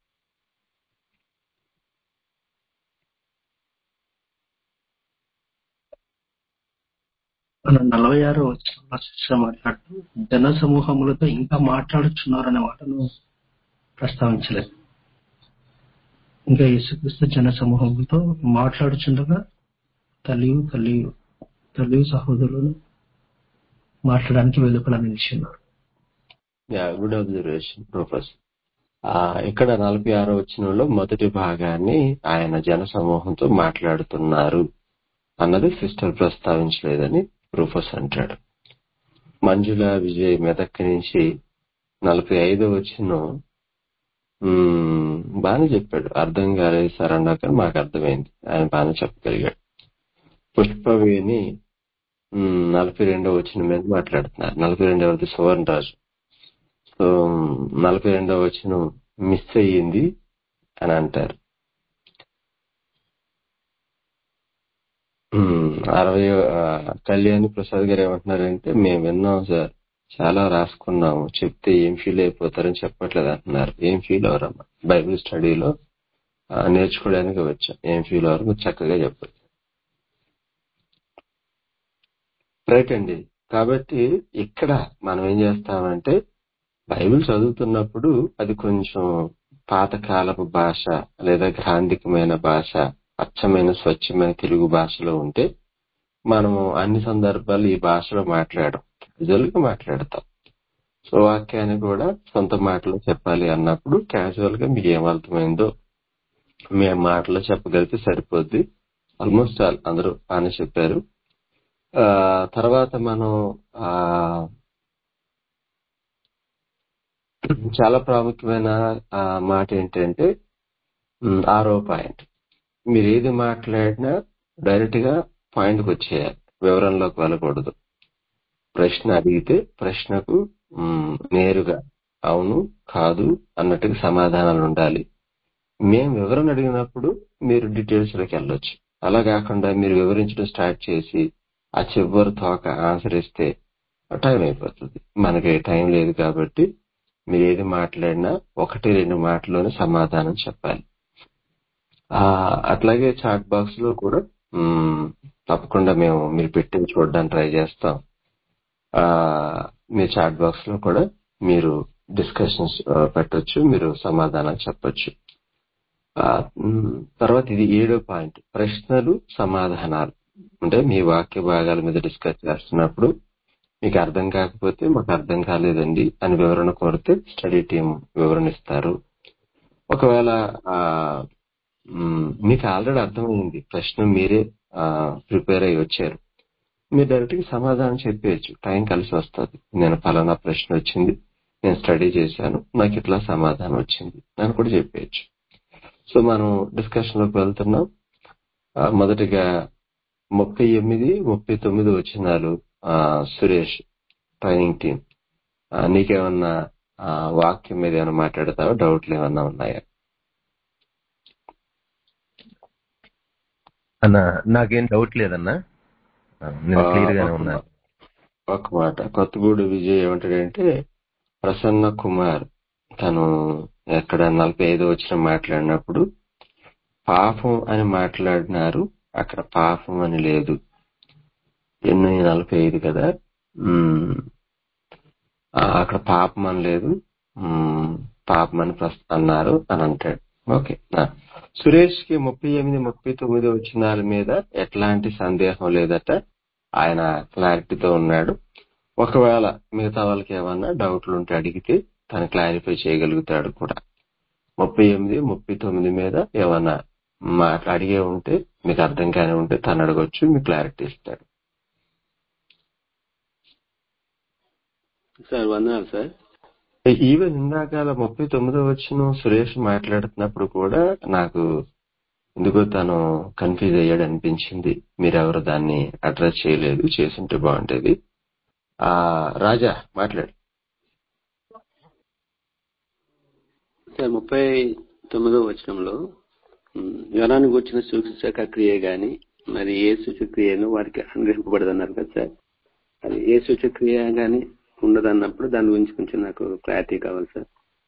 మన నలభై ఆరో వచ్చిన శిక్ష మాట్లాడుతూ జన సమూహములతో ఇంకా మాట్లాడుచున్నారు అనే మాటను ప్రస్తావించలేదు ఇంకా యేసుక్రీస్తు జన సమూహంతో మాట్లాడుచుండగా తల్లి తల్లి తల్లి సహోదరులను మాట్లాడడానికి వెలుపల నిలిచి ఉన్నారు గుడ్ అబ్జర్వేషన్ ప్రొఫెసర్ ఆ ఇక్కడ నలభై ఆరో వచ్చినలో మొదటి భాగాన్ని ఆయన జన సమూహంతో మాట్లాడుతున్నారు అన్నది సిస్టర్ ప్రస్తావించలేదని ప్రొఫెసర్ అంటాడు మంజుల విజయ్ మెదక్ నుంచి నలభై ఐదో వచ్చిన బాగానే చెప్పాడు అర్థం కాలేదు సార్ అన్నాక మాకు అర్థమైంది ఆయన బాగానే చెప్పగలిగాడు పుష్పవేణి ఉమ్, నలభై రెండో వచ్చిన మీద మాట్లాడుతున్నారు నలభై రెండో వరకు సువర్ణ రాజు సో నలభై రెండో వచ్చిన మిస్ అయ్యింది అని అంటారు ఉమ్, అరవై ఆ, కళ్యాణి ప్రసాద్ గారు ఏమంటున్నారంటే మేము విన్నాం సార్ చాలా రాసుకున్నాము చెప్తే ఏం ఫీల్ అయిపోతారని చెప్పట్లేదు అంటున్నారు ఏం ఫీల్ అవరమ్మా బైబిల్ స్టడీలో ఆ, నేర్చుకోవడానికి వచ్చాం ఏం ఫీల్ అవరు మీరు చక్కగా చెప్పచ్చు రైట్ అండి కాబట్టి ఇక్కడ మనం ఏం చేస్తామంటే బైబిల్ చదువుతున్నప్పుడు అది కొంచెం పాతకాలపు భాష లేదా గ్రాంధికమైన భాష అచ్చమైన స్వచ్ఛమైన తెలుగు భాషలో ఉంటే మనము అన్ని సందర్భాలు ఈ భాషలో మాట్లాడడం క్యాజువల్ గా మాట్లాడతాం సో వాక్యాన్ని కూడా సొంత మాటలో చెప్పాలి అన్నప్పుడు క్యాజువల్ గా మీకు ఏమర్థమైందో మీ మాటలో చెప్పగలిగితే సరిపోద్ది ఆల్మోస్ట్ ఆల్ అందరూ బాగానే చెప్పారు ఆ తర్వాత మనం ఆ చాలా ప్రాముఖ్యమైన ఆ, మాట ఏంటంటే ఉమ్, ఆరో పాయింట్ మీరు ఏది మాట్లాడినా డైరెక్ట్ గా పాయింట్ కి వచ్చేయాలి వివరంలోకి వెళ్ళకూడదు ప్రశ్న అడిగితే ప్రశ్నకు ఉమ్, నేరుగా అవును కాదు అన్నట్టుగా సమాధానాలు ఉండాలి మేము వివరణ అడిగినప్పుడు మీరు డీటెయిల్స్ లోకి వెళ్ళొచ్చు అలా కాకుండా మీరు వివరించడం స్టార్ట్ చేసి ఆ చివరి తోక ఆన్సర్ ఇస్తే టైం అయిపోతుంది మనకి టైం లేదు కాబట్టి మీరు ఏది మాట్లాడినా ఒకటి రెండు మాటల్లోనే సమాధానం చెప్పాలి ఆ అట్లాగే చాట్ బాక్స్ లో కూడా మ్, తప్పకుండా మేము మీరు పెట్టింది చూడడానికి ట్రై చేస్తాం ఆ మీ చాట్ బాక్స్ లో కూడా మీరు డిస్కషన్స్ పెట్టొచ్చు మీరు సమాధానాలు చెప్పొచ్చు ఆ, మ్, తర్వాత ఇది ఏడో పాయింట్ ప్రశ్నలు సమాధానాలు అంటే మీ వాక్య భాగాల మీద డిస్కస్ చేస్తున్నప్పుడు మీకు అర్థం కాకపోతే మాకు అర్థం కాలేదండి అని వివరణ కోరితే స్టడీ టీం వివరణ ఇస్తారు ఒకవేళ ఆ, మ్, మీకు ఆల్రెడీ అర్థమైంది ప్రశ్న మీరే ప్రిపేర్ అయ్యి వచ్చారు మీరు డైరెక్ట్ గా సమాధానం చెప్పేయచ్చు టైం కలిసి వస్తుంది నేను ఫలానా ప్రశ్న వచ్చింది నేను స్టడీ చేశాను నాకు ఇట్లా సమాధానం వచ్చింది అని కూడా చెప్పేయచ్చు సో మనం డిస్కషన్ లోకి వెళ్తున్నాం ఆ, మొదటిగా ముప్పై ఎనిమిది ముప్పై తొమ్మిది వచ్చినాలు ఆ, సురేష్ ట్రైనింగ్ టీం ఆ, నీకేమన్నా ఆ, వాక్యం మీద ఏమైనా మాట్లాడతావా డౌట్లు ఏమన్నా ఉన్నాయా అన్న నాకేం డౌట్ లేదన్నా ఆ, నేను ఆ, క్లియర్ గానే ఒక ఉన్నాను మా- ఒక మాట కొత్తగూడు విజయ్ ఏమంటాడంటే ప్రసన్న కుమార్ తను ఎక్కడ నలభై ఐదు వచ్చిన మాట్లాడినప్పుడు పాపం అని మాట్లాడినారు అక్కడ పాపం అని లేదు ఎన్ని నలభై ఐదు కదా ఉమ్, ఆ, అక్కడ పాపం అని లేదు ఉమ్, పాపం అని ప్రస్- అన్నారు అని అంటాడు ఓకే ఆ. సురేష్ కి ముప్పై ఎనిమిది ముప్పై తొమ్మిది వచ్చినాల మీద ఎట్లాంటి సందేహం లేదట ఆయన క్లారిటీతో ఉన్నాడు ఒకవేళ మిగతా వాళ్ళకి ఏమన్నా డౌట్లు ఉంటే అడిగితే తను క్లారిఫై చేయగలుగుతాడు కూడా ముప్పై ఎనిమిది ముప్పై తొమ్మిది మీద ఏమన్నా మాట అడిగే ఉంటే మీకు అర్థం కాని ఉంటే తను అడగొచ్చు మీకు క్లారిటీ ఇస్తాడు సార్ వందనాలు సార్ ఈవెన్ ఇందాక ముప్పై తొమ్మిదో వచ్చిన సురేష్ మాట్లాడుతున్నప్పుడు కూడా నాకు ఎందుకో తను కన్ఫ్యూజ్ అయ్యాడు అనిపించింది మీరెవరు దాన్ని అడ్రస్ చేయలేదు చేసుంటే బాగుంటేది ఆ రాజా మాట్లాడు సార్ ముప్పై తొమ్మిదో వచనంలో ఉమ్, జ్వరాన్ని కూర్చిన సూచక క్రియ గాని మరి ఏ సూచక్రియను వారికి అనుగ్రహింపబడదన్నారు కదా సార్ అది ఏ సూచక్రియ గాని ఉండదన్నప్పుడు దాని గురించి కొంచెం నాకు క్లారిటీ కావాలి సార్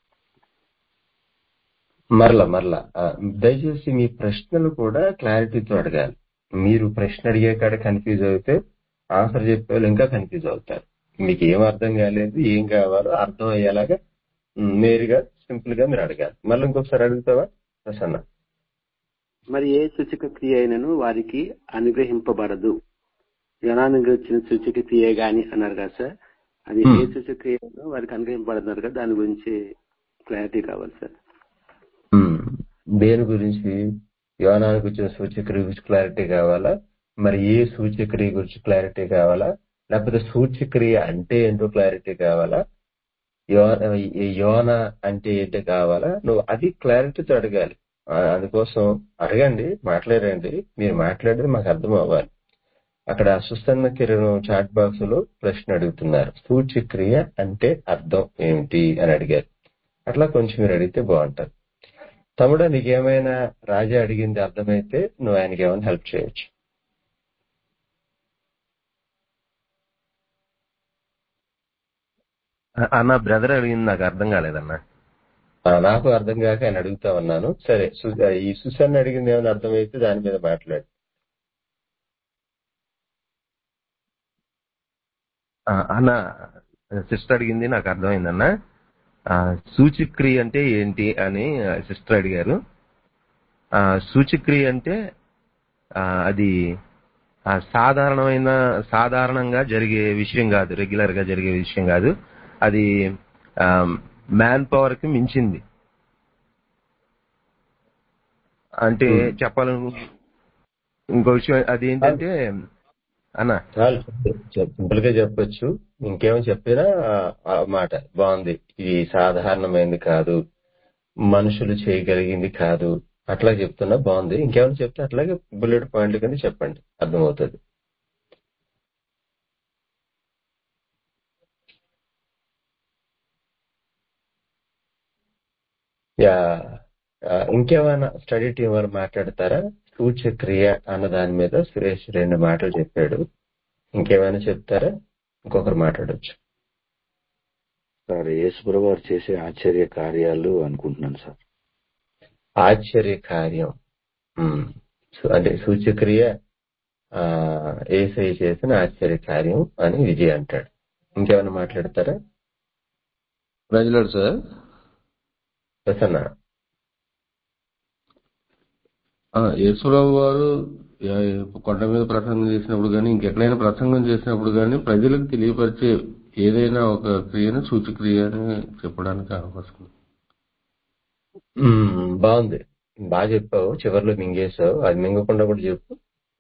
మరలా మరలా ఆ, దయచేసి మీ ప్రశ్నలు కూడా క్లారిటీతో అడగాలి మీరు ప్రశ్న అడిగే కాడ కన్ఫ్యూజ్ అయితే ఆన్సర్ చెప్పే వాళ్ళు ఇంకా కన్ఫ్యూజ్ అవుతారు మీకు ఏం అర్థం కాలేదు ఏం కావాలో అర్థం అయ్యేలాగా ఉమ్, నేరుగా సింపుల్ గా మీరు అడగాలి మళ్ళీ ఇంకొకసారి అడుగుతావా ప్రసన్న మరి ఏ సూచక క్రియ అయినను వారికి అనుగ్రహింపబడదు జనానికి వచ్చిన సూచక క్రియ గాని అన్నారు కదా సార్ అది ఏ Hmm. సూచక క్రియ అయినను వారికి అనుగ్రహింపబడన్నారు కదా దాని గురించి క్లారిటీ కావాలి సార్ ఉమ్, దేని గురించి యోనానికి వచ్చిన సూచక్రియ గురించి క్లారిటీ కావాలా మరి ఏ సూచక్రియ గురించి క్లారిటీ కావాలా లేకపోతే సూచక్రియ అంటే ఏంటో క్లారిటీ కావాలా యో- ఈ యోన అంటే ఏంటో కావాలా నువ్వు అది క్లారిటీతో అడగాలి ఆ, అందుకోసం అడగండి మాట్లాడండి మీరు మాట్లాడేది మాకు అర్థం అవ్వాలి అక్కడ సుస్థన్న కిరణం చాట్ బాక్స్ లో ప్రశ్న అడుగుతున్నారు సూచక్రియ అంటే అర్థం ఏమిటి అని అడిగారు అట్లా కొంచెం మీరు అడిగితే బాగుంటది తమ్ముడు నీకేమైనా రాజా అడిగింది అర్థమైతే నువ్వు ఆయనకి ఏమైనా హెల్ప్ చేయొచ్చు అన్న బ్రదర్ అడిగింది నాకు అర్థం కాలేదన్న ఆ, నాకు అర్థం కాక ఆయన అడుగుతా ఉన్నాను సరే సు- ఈ సుసన్న అడిగింది ఏమైనా అర్థమైతే దాని మీద మాట్లాడు ఆ, అన్న సిస్టర్ అడిగింది నాకు అర్థమైందన్న ఆ, సూచిక్రియ అంటే ఏంటి అని సిస్టర్ అడిగారు ఆ, సూచిక్రియ అంటే ఆ, అది ఆ, సాధారణమైన సాధారణంగా జరిగే విషయం కాదు రెగ్యులర్ గా జరిగే విషయం కాదు అది మ్యాన్ పవర్ కి మించింది అంటే ఉమ్. చెప్పాలను ఇంకో విషయం అది ఏంటంటే అన్న చాలు సింపుల్ గా చెప్పొచ్చు ఇంకేమో చెప్పినా ఆ- ఆ మాట బాగుంది ఇది సాధారణమైనది కాదు మనుషులు చేయగలిగింది కాదు అట్లా చెప్తున్నా బాగుంది ఇంకేమైనా చెప్తే అట్లాగే బుల్లెట్ పాయింట్ల కింద చెప్పండి అర్థమవుతుంది యా ఆ, ఇంకేమైనా స్టడీ టీం వారు మాట్లాడతారా సూచక్రియ అన్న దాని మీద సురేష్ రెండు మాటలు చెప్పాడు ఇంకేమైనా చెప్తారా ఇంకొకరు మాట్లాడొచ్చు సార్ యేసుప్రభు వారు చేసే ఆశ్చర్య కార్యాలు అనుకుంటున్నాను సార్ ఆశ్చర్య కార్యం ఉమ్. సు- అంటే సూచక్రియ ఆ ఏసై చేసిన ఆశ్చర్య కార్యం అని విజయ్ అంటాడు ఇంకేమైనా మాట్లాడతారా ప్రజలాడు సార్ ప్రసన్న ఆ, యేసురావు వారు యా- కొండ మీద ప్రసంగం చేసినప్పుడు కానీ ఇంకెక్కడైనా ప్రసంగం చేసినప్పుడు కానీ ప్రజలకు తెలియపరిచే ఏదైనా ఒక క్రియను సూచక్రియ అని చెప్పడానికి అవకాశం ఉంది. ఉమ్, బాగుంది బాగా చెప్పావు చివరిలో మింగేశావు అది మింగకుండా కూడా చెప్పు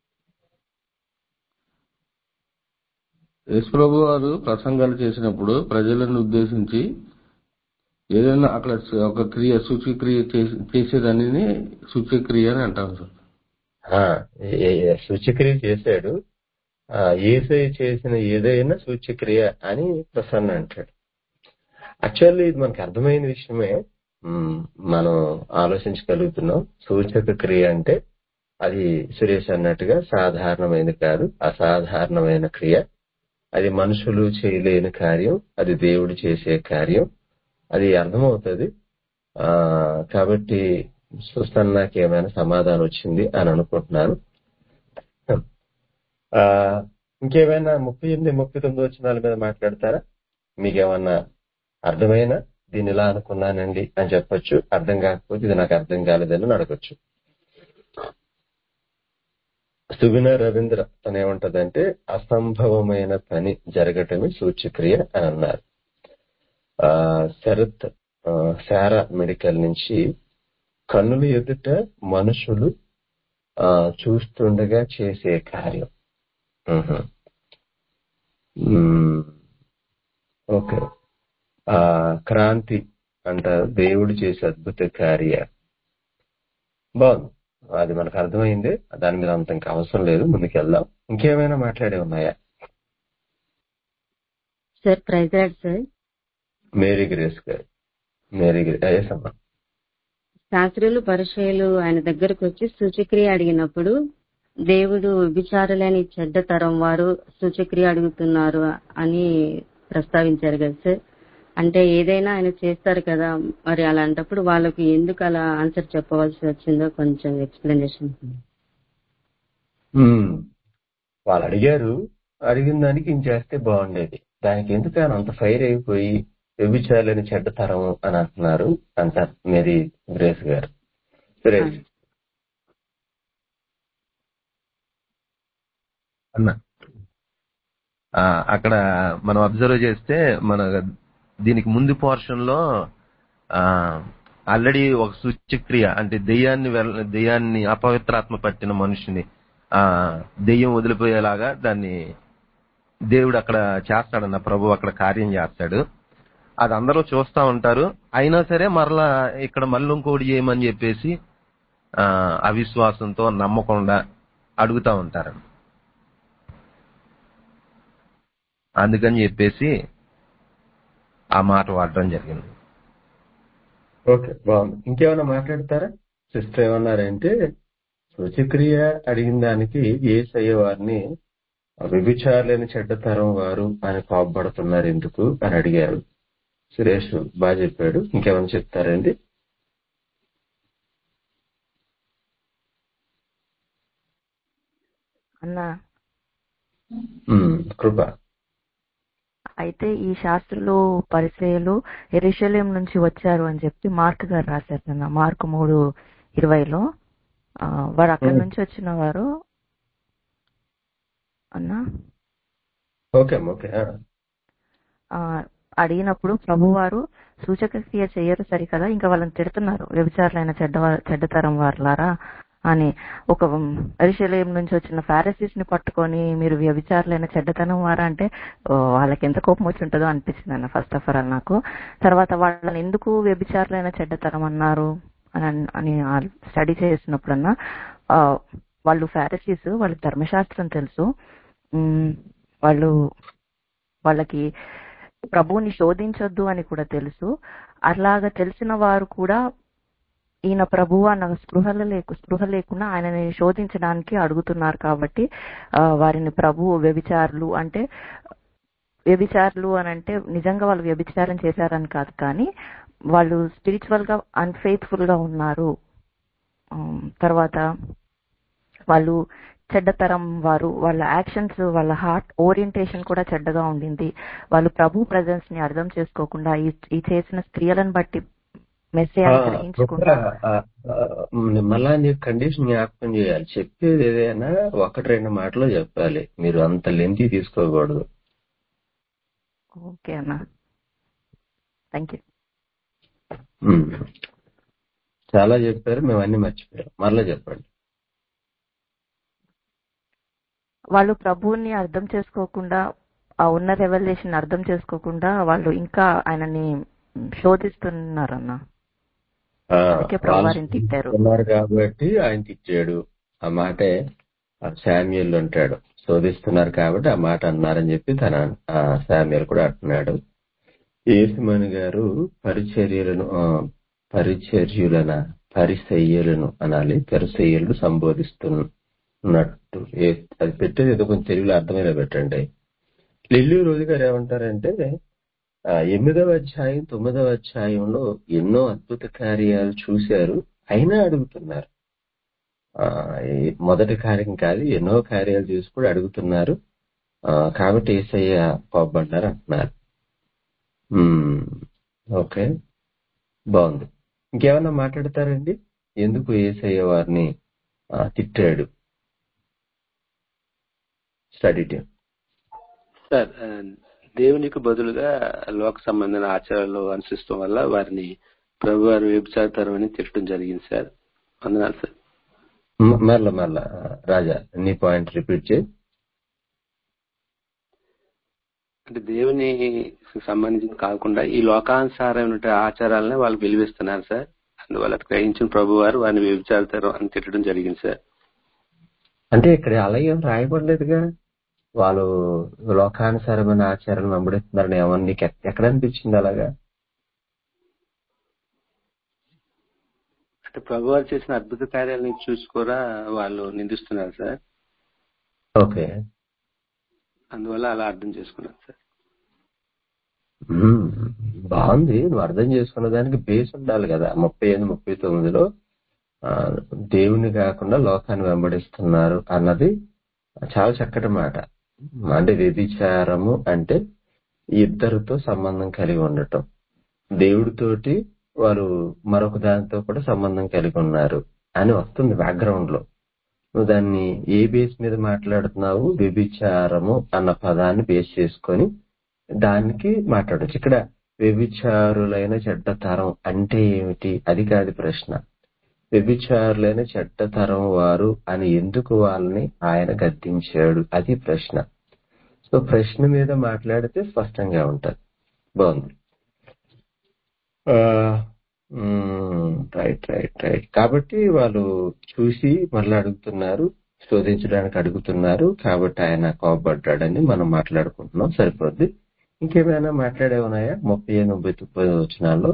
యేసుప్రభు వారు ప్రసంగాలు చేసినప్పుడు ప్రజలను ఉద్దేశించి ఏదైనా అక్కడ స- ఒక క్రియ సూచక్రియ చేసి- చేసేదానిని సూచక్రియ అని అంటాం సార్ ఆ, ఏ- ఏ- సూచక్రియ చేశాడు ఆ, ఏసై చేసిన ఏదైనా సూచక్రియ అని ప్రసన్న అంటాడు యాక్చువల్లీ ఇది మనకు అర్థమైన విషయమే ఉమ్, మనం ఆలోచించగలుగుతున్నాం సూచక క్రియ అంటే అది సురేష్ అన్నట్టుగా సాధారణమైనది కాదు అసాధారణమైన క్రియ అది మనుషులు చేయలేని కార్యం అది దేవుడు చేసే కార్యం అది అర్థమవుతుంది ఆ కాబట్టి చూస్తాను నాకు ఏమైనా సమాధానం వచ్చింది అని అనుకుంటున్నాను ఆ ఇంకేమైనా ముప్పై ఎనిమిది ముప్పై తొమ్మిది వచ్చినాల మీద మాట్లాడతారా మీకేమన్నా అర్థమైనా దీన్ని ఇలా అనుకున్నానండి అని చెప్పొచ్చు అర్థం కాకపోతే ఇది నాకు అర్థం కాలేదని అడగొచ్చు సుగుణ రవీంద్ర తను ఏమంటదంటే అసంభవమైన పని జరగటమే సూచ్యక్రియ అని అన్నారు ఆ శరత్ ఆ, శారా మెడికల్ నుంచి కన్నుల ఎదుట మనుషులు ఆ చూస్తుండగా చేసే కార్యం మ్హూ. మ్మ్. ఓకే ఆ క్రాంతి అంట దేవుడు చేసే అద్భుత కార్య బాగుంది అది మనకు అర్థమైంది దాని మీద అంత ఇంకా అవసరం లేదు ముందుకు వెళ్దాం ఇంకేమైనా మాట్లాడే ఉన్నాయా sir praise lord sir Mary Grace గారు మేరీ గ్రేస్ అమ్మా శాస్త్రులు పరిచయులు ఆయన దగ్గరకు వచ్చి సూచక్రియ అడిగినప్పుడు దేవుడు విచారులేని చెడ్డ తరం వారు సూచక్రియ అడుగుతున్నారు అని ప్రస్తావించారు కదా సార్ అంటే ఏదైనా ఆయన చేస్తారు కదా మరి అలాంటప్పుడు వాళ్ళకి ఎందుకు అలా ఆన్సర్ చెప్పవలసి వచ్చిందో కొంచెం ఎక్స్ప్లెనేషన్ మ్మ్. వాళ్ళు అడిగారు అడిగిన దానికి ఇంక చేస్తే బాగుండేది దానికి ఎందుకు ఆయన అంత ఫైర్ అయిపోయి వ్యభిచారులని చెడ్డతరం అని అంటున్నారు అంటారు మేరీ గ్రేస్ గారు సురేష్ అన్న ఆ, అక్కడ మనం అబ్జర్వ్ చేస్తే మన దీనికి ముందు పోర్షన్ లో ఆల్రెడీ ఒక సూచ్యక్రియ అంటే దెయ్యాన్ని వెల్- దెయ్యాన్ని అపవిత్రాత్మ పట్టిన మనిషిని ఆ దెయ్యం వదిలిపోయేలాగా దాన్ని దేవుడు అక్కడ చేస్తాడన్న ప్రభు అక్కడ కార్యం చేస్తాడు అది అందరూ చూస్తా ఉంటారు అయినా సరే మరలా ఇక్కడ మళ్ళీ ఇంకోటి చేయమని చెప్పేసి ఆ అవిశ్వాసంతో నమ్మకుండా అడుగుతా ఉంటారు అందుకని చెప్పేసి ఆ మాట వాడడం జరిగింది ఓకే బాగుంది ఇంకేమైనా మాట్లాడతారా సిస్టర్ ఏమన్నారంటే సూచక్రియ అడిగిన దానికి ఏసయ్య వారిని వ్యభిచారులైన చెడ్డతరం వారు అని కోపపడుతున్నారు ఎందుకు అని అడిగారు సురేష్ బాగా చెప్పాడు ఇంకేమైనా చెప్తారండి అన్నా ఉమ్, కృప అయితే ఈ శాస్త్రులు పరిచయలు ఎరుషలేం నుంచి వచ్చారు అని చెప్పి మార్క్ గారు రాశారు అన్న మార్క్ మూడు ఇరవైలో ఆ, వారు అక్కడి నుంచి వచ్చిన వారు అన్నా ఓకే అమ్మ, ఓకే ఆ. ఆ, అడిగినప్పుడు ప్రభువారు సూచక క్రియ చెయ్యరు సరికదా ఇంకా వాళ్ళని తిడుతున్నారు వ్యభిచారులైన చెడ్డ చెడ్డతరం వారులారా అని ఒక అరిశలేం నుంచి వచ్చిన ఫారసీస్ ని పట్టుకొని మీరు వ్యభిచారులైన చెడ్డతనం వారా అంటే ఓ, వాళ్ళకి ఎంత కోపం వచ్చి ఉంటుందో అనిపించింది అన్న ఫస్ట్ ఆఫ్ ఆల్ నాకు తర్వాత వాళ్ళని ఎందుకు వ్యభిచారులైన చెడ్డతనం అన్నారు అని అన్- అని స్టడీ చేసినప్పుడన్నా ఆ, వాళ్ళు ఫారసీస్ వాళ్ళకి ధర్మశాస్త్రం తెలుసు ఉమ్, వాళ్ళు వాళ్ళకి ప్రభువుని శోధించొద్దు అని కూడా తెలుసు అలాగా తెలిసిన వారు కూడా ఈయన ప్రభువు అన్న స్పృహల లేకు స్పృహ లేకుండా ఆయనని శోధించడానికి అడుగుతున్నారు కాబట్టి ఆ, వారిని ప్రభు వ్యభిచారులు అంటే వ్యభిచారులు అని అంటే నిజంగా వాళ్ళు వ్యభిచారం చేశారని కాదు కానీ వాళ్ళు స్పిరిచువల్ గా అన్ఫెయిత్ఫుల్ గా ఉన్నారు ఉమ్, తర్వాత వాళ్ళు చెడ్డతరం వారు వాళ్ళ యాక్షన్స్ వాళ్ళ హార్ట్ ఓరియంటేషన్ కూడా చెడ్డగా ఉండింది వాళ్ళు ప్రభు ప్రజెన్స్ ని అర్థం చేసుకోకుండా ఈ ఈ చేసిన స్త్రీలను బట్టి మెస్సేయాన్ని ఆ, గ్రహించకుండా ఆ, ఆ, మళ్ళా నీకు కండిషన్ జ్ఞాపకం చేయాలి చెప్పేది ఏదైనా ఒకటి రెండు మాటలు చెప్పాలి మీరు అంత లెంతి తీసుకోకూడదు ఓకే అన్న థ్యాంక్ యూ ఉమ్. చాలా చెప్పారు మేము అన్ని మర్చిపోయాం మరలా చెప్పండి వాళ్ళు ప్రభువుని అర్థం చేసుకోకుండా ఆ ఉన్న రెవల్యూషన్ అర్థం చేసుకోకుండా వాళ్ళు ఇంకా ఆయనని శోధిస్తున్నారన్న ఆ, అందుకే వాళ్ళు ప్రభువారిని తిట్టారు ఉన్నారు కాబట్టి ఆయన తిట్టాడు ఆ మాటే శామ్యుల్ అంటాడు శోధిస్తున్నారు కాబట్టి ఆ మాట అన్నారని చెప్పి తన ఆ, శామ్యుల్ కూడా అంటున్నాడు యేసుమణి గారు పరిచర్యలను ఆ, పరిచర్యులన పరిసయ్యులను అనాలి పరిసయ్యులను సంబోధిస్తున్నట్టు ఏ- అది పెట్టేది ఏదో కొంచెం తెలుగులో అర్థమైనా పెట్టండి లిల్లీ రోజు గారు ఏమంటారంటే ఆ, ఎనిమిదవ అధ్యాయం తొమ్మిదవ అధ్యాయంలో ఎన్నో అద్భుత కార్యాలు చూశారు అయినా అడుగుతున్నారు ఆ, ఈ మొదటి కార్యం కాదు ఎన్నో కార్యాలు చూసి కూడా అడుగుతున్నారు ఆ, కాబట్టి ఏసయ్య కోపడ్డారు అంటున్నారు ఉమ్, ఓకే బాగుంది ఇంకేమన్నా మాట్లాడతారండి ఎందుకు ఏసయ్య వారిని ఆ, తిట్టాడు స్టడీ టీం సార్ ఆ, దేవునికి బదులుగా లోక సంబంధమైన ఆచారాలు అనుసరిస్తాం వల్ల వారిని ప్రభు వారు వ్యభిచారతరం అని తిట్టడం జరిగింది సార్ వందనాలు సార్ మరల మరల రాజా నీ పాయింట్ రిపీట్ చేయి అంటే దేవుని సంబంధించింది కాకుండా ఈ లోకానుసారమైన ఆచారాలనే వాళ్ళు విలువిస్తున్నారు సార్ అందువల్ల అది గ్రహించిన ప్రభు వారు వారిని వ్యభిచారతరం అని తిట్టడం జరిగింది సార్ అంటే ఇక్కడ అలాగే ఏం రాయబడలేదుగా వాళ్ళు లోకానుసారమైన ఆచారాలు వెంబడిస్తున్నారని ఏమన్నా నీకు ఎక్- ఎక్కడ అనిపించింది అలాగా అంటే ప్రభు వారు చేసిన అద్భుత కార్యాలని చూసి కూడా వాళ్ళు నిందిస్తున్నారు సార్ ఓకే అందువల్ల అలా అర్థం చేసుకున్నాను సార్ మ్మ్. బాగుంది నువ్వు అర్థం చేసుకున్న దానికి బేస్ ఉండాలి కదా ముప్పై ఎనిమిది ముప్పై తొమ్మిదిలో ఆ, దేవుని కాకుండా లోకాన్ని వెంబడిస్తున్నారు అన్నది చాలా చక్కటి మాట అంటే వ్యభిచారము అంటే ఇద్దరితో సంబంధం కలిగి ఉండటం దేవుడితోటి వారు మరొక దానితో కూడా సంబంధం కలిగి ఉన్నారు అని వస్తుంది బ్యాక్గ్రౌండ్ లో నువ్వు దాన్ని ఏ బేస్ మీద మాట్లాడుతున్నావు వ్యభిచారము అన్న పదాన్ని బేస్ చేసుకొని దానికి మాట్లాడచ్చు ఇక్కడ వ్యభిచారులైన చెడ్డ తరం అంటే ఏమిటి అది కాదు ప్రశ్న వ్యభిచారులైన చెడ్డ తరం వారు అని ఎందుకు వాళ్ళని ఆయన గద్దించాడు అది ప్రశ్న సో ప్రశ్న మీద మాట్లాడితే స్పష్టంగా ఉంటది బాగుంది రైట్ రైట్ రైట్ కాబట్టి వాళ్ళు చూసి మళ్ళీ అడుగుతున్నారు శోధించడానికి అడుగుతున్నారు కాబట్టి ఆయన కోపడ్డాడని మనం మాట్లాడుకుంటున్నాం సరిపోద్ది ఇంకేమైనా మాట్లాడే ఉన్నాయా ముప్పై ముప్పై ముప్పై వచ్చినాల్లో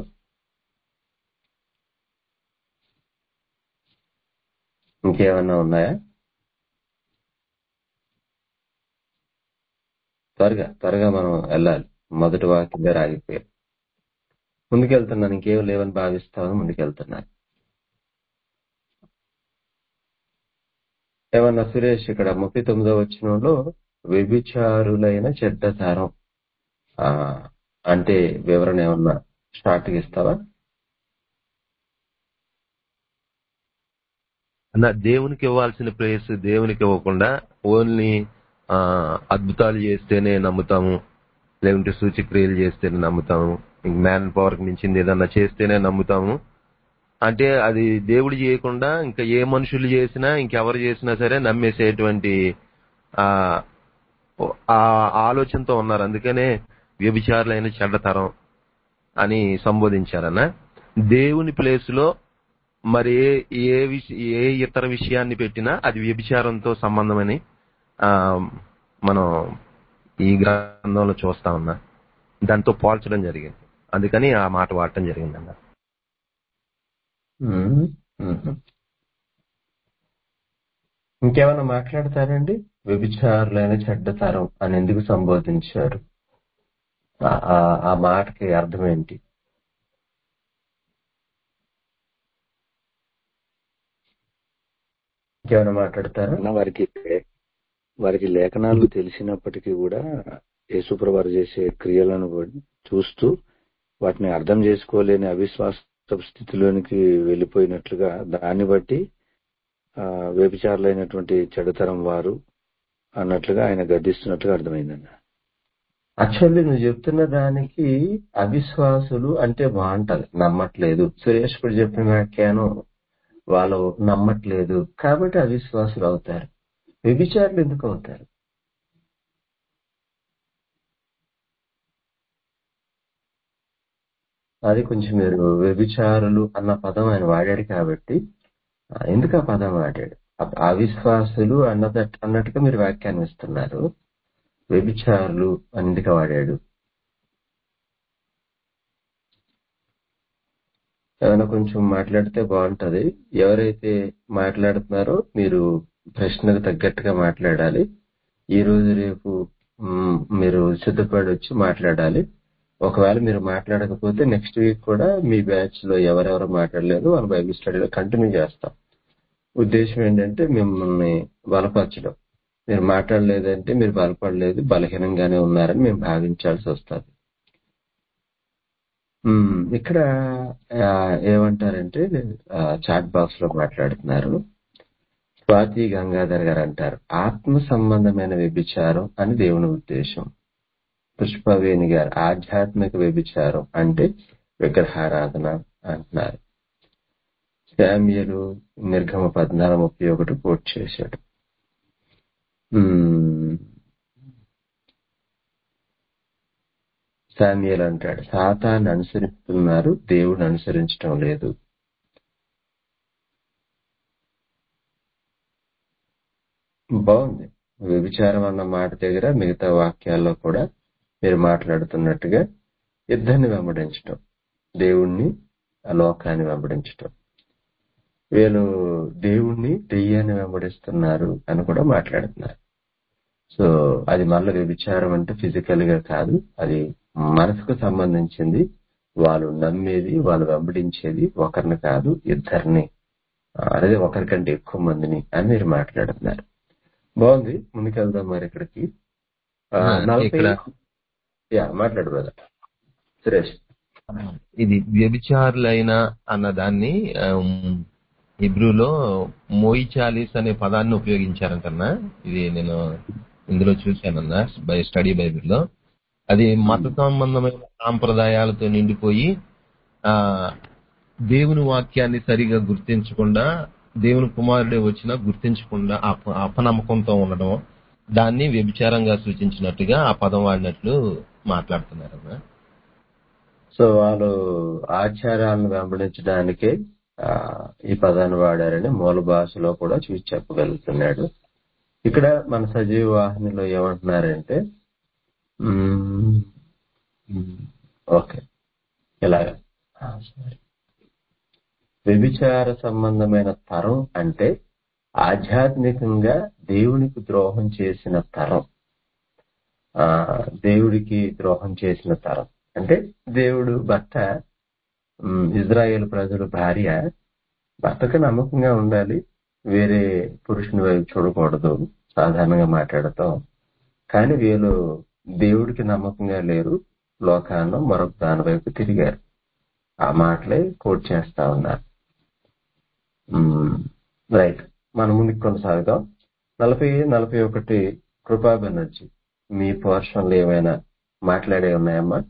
ఇంకేమన్నా ఉన్నాయా త్వరగా త్వరగా మనం వెళ్ళాలి మొదటి వాక్యం దగ్గర ఆగిపోయాం ముందుకెళ్తున్నాను ఇంకేం లేవని భావిస్తామని ముందుకెళ్తున్నాను ఏమన్నా సురేష్ ఇక్కడ ముప్పై తొమ్మిదో వచ్చినంలో వ్యభిచారులైన చెడ్డ తరం ఆ, అంటే వివరణ ఏమన్నా స్టార్ట్ ఇస్తావా అన్న దేవునికి ఇవ్వాల్సిన ప్రేస్ దేవునికి ఇవ్వకుండా ఓన్లీ ఆ, అద్భుతాలు చేస్తేనే నమ్ముతాము లేకుంటే సూచక్రియలు చేస్తేనే నమ్ముతాము మ్యాన్ పవర్ కి మించింది ఏదన్నా చేస్తేనే నమ్ముతాము అంటే అది దేవుడు చేయకుండా ఇంకా ఏ మనుషులు చేసినా ఇంకెవరు చేసినా సరే నమ్మేసేటువంటి ఆ ఆ ఆలోచనతో ఉన్నారు అందుకనే వ్యభిచారులైన చెడ్డతరం అని సంబోధించారన్న దేవుని ప్లేస్ లో మరి ఏ ఏ విష- ఏ ఇతర విషయాన్ని పెట్టినా అది వ్యభిచారంతో సంబంధమని ఆ మనం ఈ గ్రంథంలో చూస్తా ఉన్నా దాంతో పోల్చడం జరిగింది అందుకని ఆ మాట వాడటం జరిగిందన్న మ్మ్. మ్మ్. ఇంకేమైనా మాట్లాడతారండి వ్యభిచారులైన చెడ్డ తరం అని ఎందుకు సంబోధించారు ఆ- ఆ- ఆ మాటకి అర్థం ఏంటి ఇంకేమైనా మాట్లాడతారా అన్న వారికి వారికి లేఖనాలు తెలిసినప్పటికీ కూడా యేసుప్రభు చేసే క్రియలను కూడా చూస్తూ వాటిని అర్థం చేసుకోలేని అవిశ్వాస స్థితిలోనికి వెళ్ళిపోయినట్లుగా దాన్ని బట్టి ఆ, వ్యభిచారులైనటువంటి చెడుతరం వారు అన్నట్లుగా ఆయన గద్దిస్తున్నట్లుగా అర్థమైందన్న యాక్చువల్లీ నువ్వు చెప్తున్న దానికి అవిశ్వాసులు అంటే బాగుంటది నమ్మట్లేదు సురేష్ కూడా చెప్పిన వ్యాఖ్యానం వాళ్ళు నమ్మట్లేదు కాబట్టి అవిశ్వాసులు అవుతారు వ్యభిచారులు ఎందుకు అవుతారు అది కొంచెం మీరు వ్యభిచారులు అన్న పదం ఆయన వాడాడు కాబట్టి ఆ, ఎందుకు ఆ పదం వాడాడు అ- అవిశ్వాసులు అన్నదట్ అన్నట్టుగా మీరు వ్యాఖ్యానిస్తున్నారు వ్యభిచారులు అందుకు వాడాడు ఏమైనా కొంచెం మాట్లాడితే బాగుంటది ఎవరైతే మాట్లాడుతున్నారో మీరు ప్రశ్నకు తగ్గట్టుగా మాట్లాడాలి ఈ రోజు రేపు మ్, మీరు సిద్ధపడి వచ్చి మాట్లాడాలి ఒకవేళ మీరు మాట్లాడకపోతే నెక్స్ట్ వీక్ కూడా మీ బ్యాచ్ లో ఎవరెవరు మాట్లాడలేదు వాళ్ళ బైబిల్ స్టడీలో కంటిన్యూ చేస్తాం ఉద్దేశం ఏంటంటే మిమ్మల్ని బలపరచడం మీరు మాట్లాడలేదంటే మీరు బలపడలేదు బలహీనంగానే ఉన్నారని మేము భావించాల్సి వస్తుంది మ్మ్. ఇక్కడ ఆ, ఏమంటారంటే ఆ, చాట్ బాక్స్ లో మాట్లాడుతున్నారు స్వాతి గంగాధర్ గారు అంటారు ఆత్మ సంబంధమైన వ్యభిచారం అని దేవుని ఉద్దేశం పుష్పవేణి గారు ఆధ్యాత్మిక వ్యభిచారం అంటే విగ్రహారాధన అంటున్నారు శామ్యులు నిర్గమ పద్నాలుగు ముప్పై ఒకటి కోట్ చేశాడు మ్మ్. శామ్యుల్ అంటాడు సాతాన్ని అనుసరిస్తున్నారు దేవుడిని అనుసరించడం లేదు బాగుంది వ్యభిచారం అన్న మాట దగ్గర మిగతా వాక్యాల్లో కూడా మీరు మాట్లాడుతున్నట్టుగా ఇద్దరిని వెంబడించటం దేవుణ్ణి ఆ లోకాన్ని వెంబడించటం వీళ్ళు దేవుణ్ణి దెయ్యాన్ని వెంబడిస్తున్నారు అని కూడా మాట్లాడుతున్నారు సో అది మళ్ళీ వ్యభిచారం అంటే ఫిజికల్ గా కాదు అది మనసుకు సంబంధించింది వాళ్ళు నమ్మేది వాళ్ళు వెంబడించేది ఒకరిని కాదు ఇద్దరిని ఆ, అదే ఒకరికంటే ఎక్కువ మందిని అని మీరు మాట్లాడుతున్నారు బాగుంది ముందుకెళ్దాం మరి ఇక్కడికి ఆ, ఆ, నలభై ఇక్కడ యా మాట్లాడు బ్రదర్ సురేష్ ఇది వ్యభిచారులైన అన్న దాన్ని ఆమ్, హిబ్రూలో మోయిచాలిస్ అనే పదాన్ని ఉపయోగించారంటన్నా ఇది నేను ఇందులో చూశానన్నా బై స్టడీ బైబిల్లో అది మత సంబంధమైన సాంప్రదాయాలతో నిండిపోయి ఆ దేవుని వాక్యాన్ని సరిగా గుర్తించకుండా దేవుని కుమారుడే వచ్చినా గుర్తించకుండా అప- అపనమ్మకంతో ఉండడం దాన్ని వ్యభిచారంగా సూచించినట్టుగా ఆ పదం వాడినట్లు మాట్లాడుతున్నారన్నా సో వాళ్ళు ఆచారాలను వెంబడించడానికే ఆ, ఈ పదాన్ని వాడారని మూల భాషలో కూడా చూసి చెప్పగలుగుతున్నాడు ఇక్కడ మన సజీవ వాహినిలో ఏమంటున్నారంటే మ్మ్, మ్మ్, ఓకే ఇలాగా ఆ, sorry. వ్యభిచార సంబంధమైన తరం అంటే ఆధ్యాత్మికంగా దేవునికి ద్రోహం చేసిన తరం ఆ దేవుడికి ద్రోహం చేసిన తరం అంటే దేవుడు భర్త ఉమ్, ఇజ్రాయేల్ ప్రజల భార్య భర్తకు నమ్మకంగా ఉండాలి వేరే పురుషుని వైపు చూడకూడదు సాధారణంగా మాట్లాడతాం కానీ వీళ్ళు దేవుడికి నమ్మకంగా లేరు లోకాన్ని మరొక దాని వైపు తిరిగారు ఆ మాటలే కోట్ చేస్తా ఉన్నారు రైట్ మన ముందుకు కొనసాగుదాం నలభై నలభై ఒకటి కృపా బెనర్జీ మీ పోర్షన్లు ఏమైనా మాట్లాడే ఉన్నాయమ్మా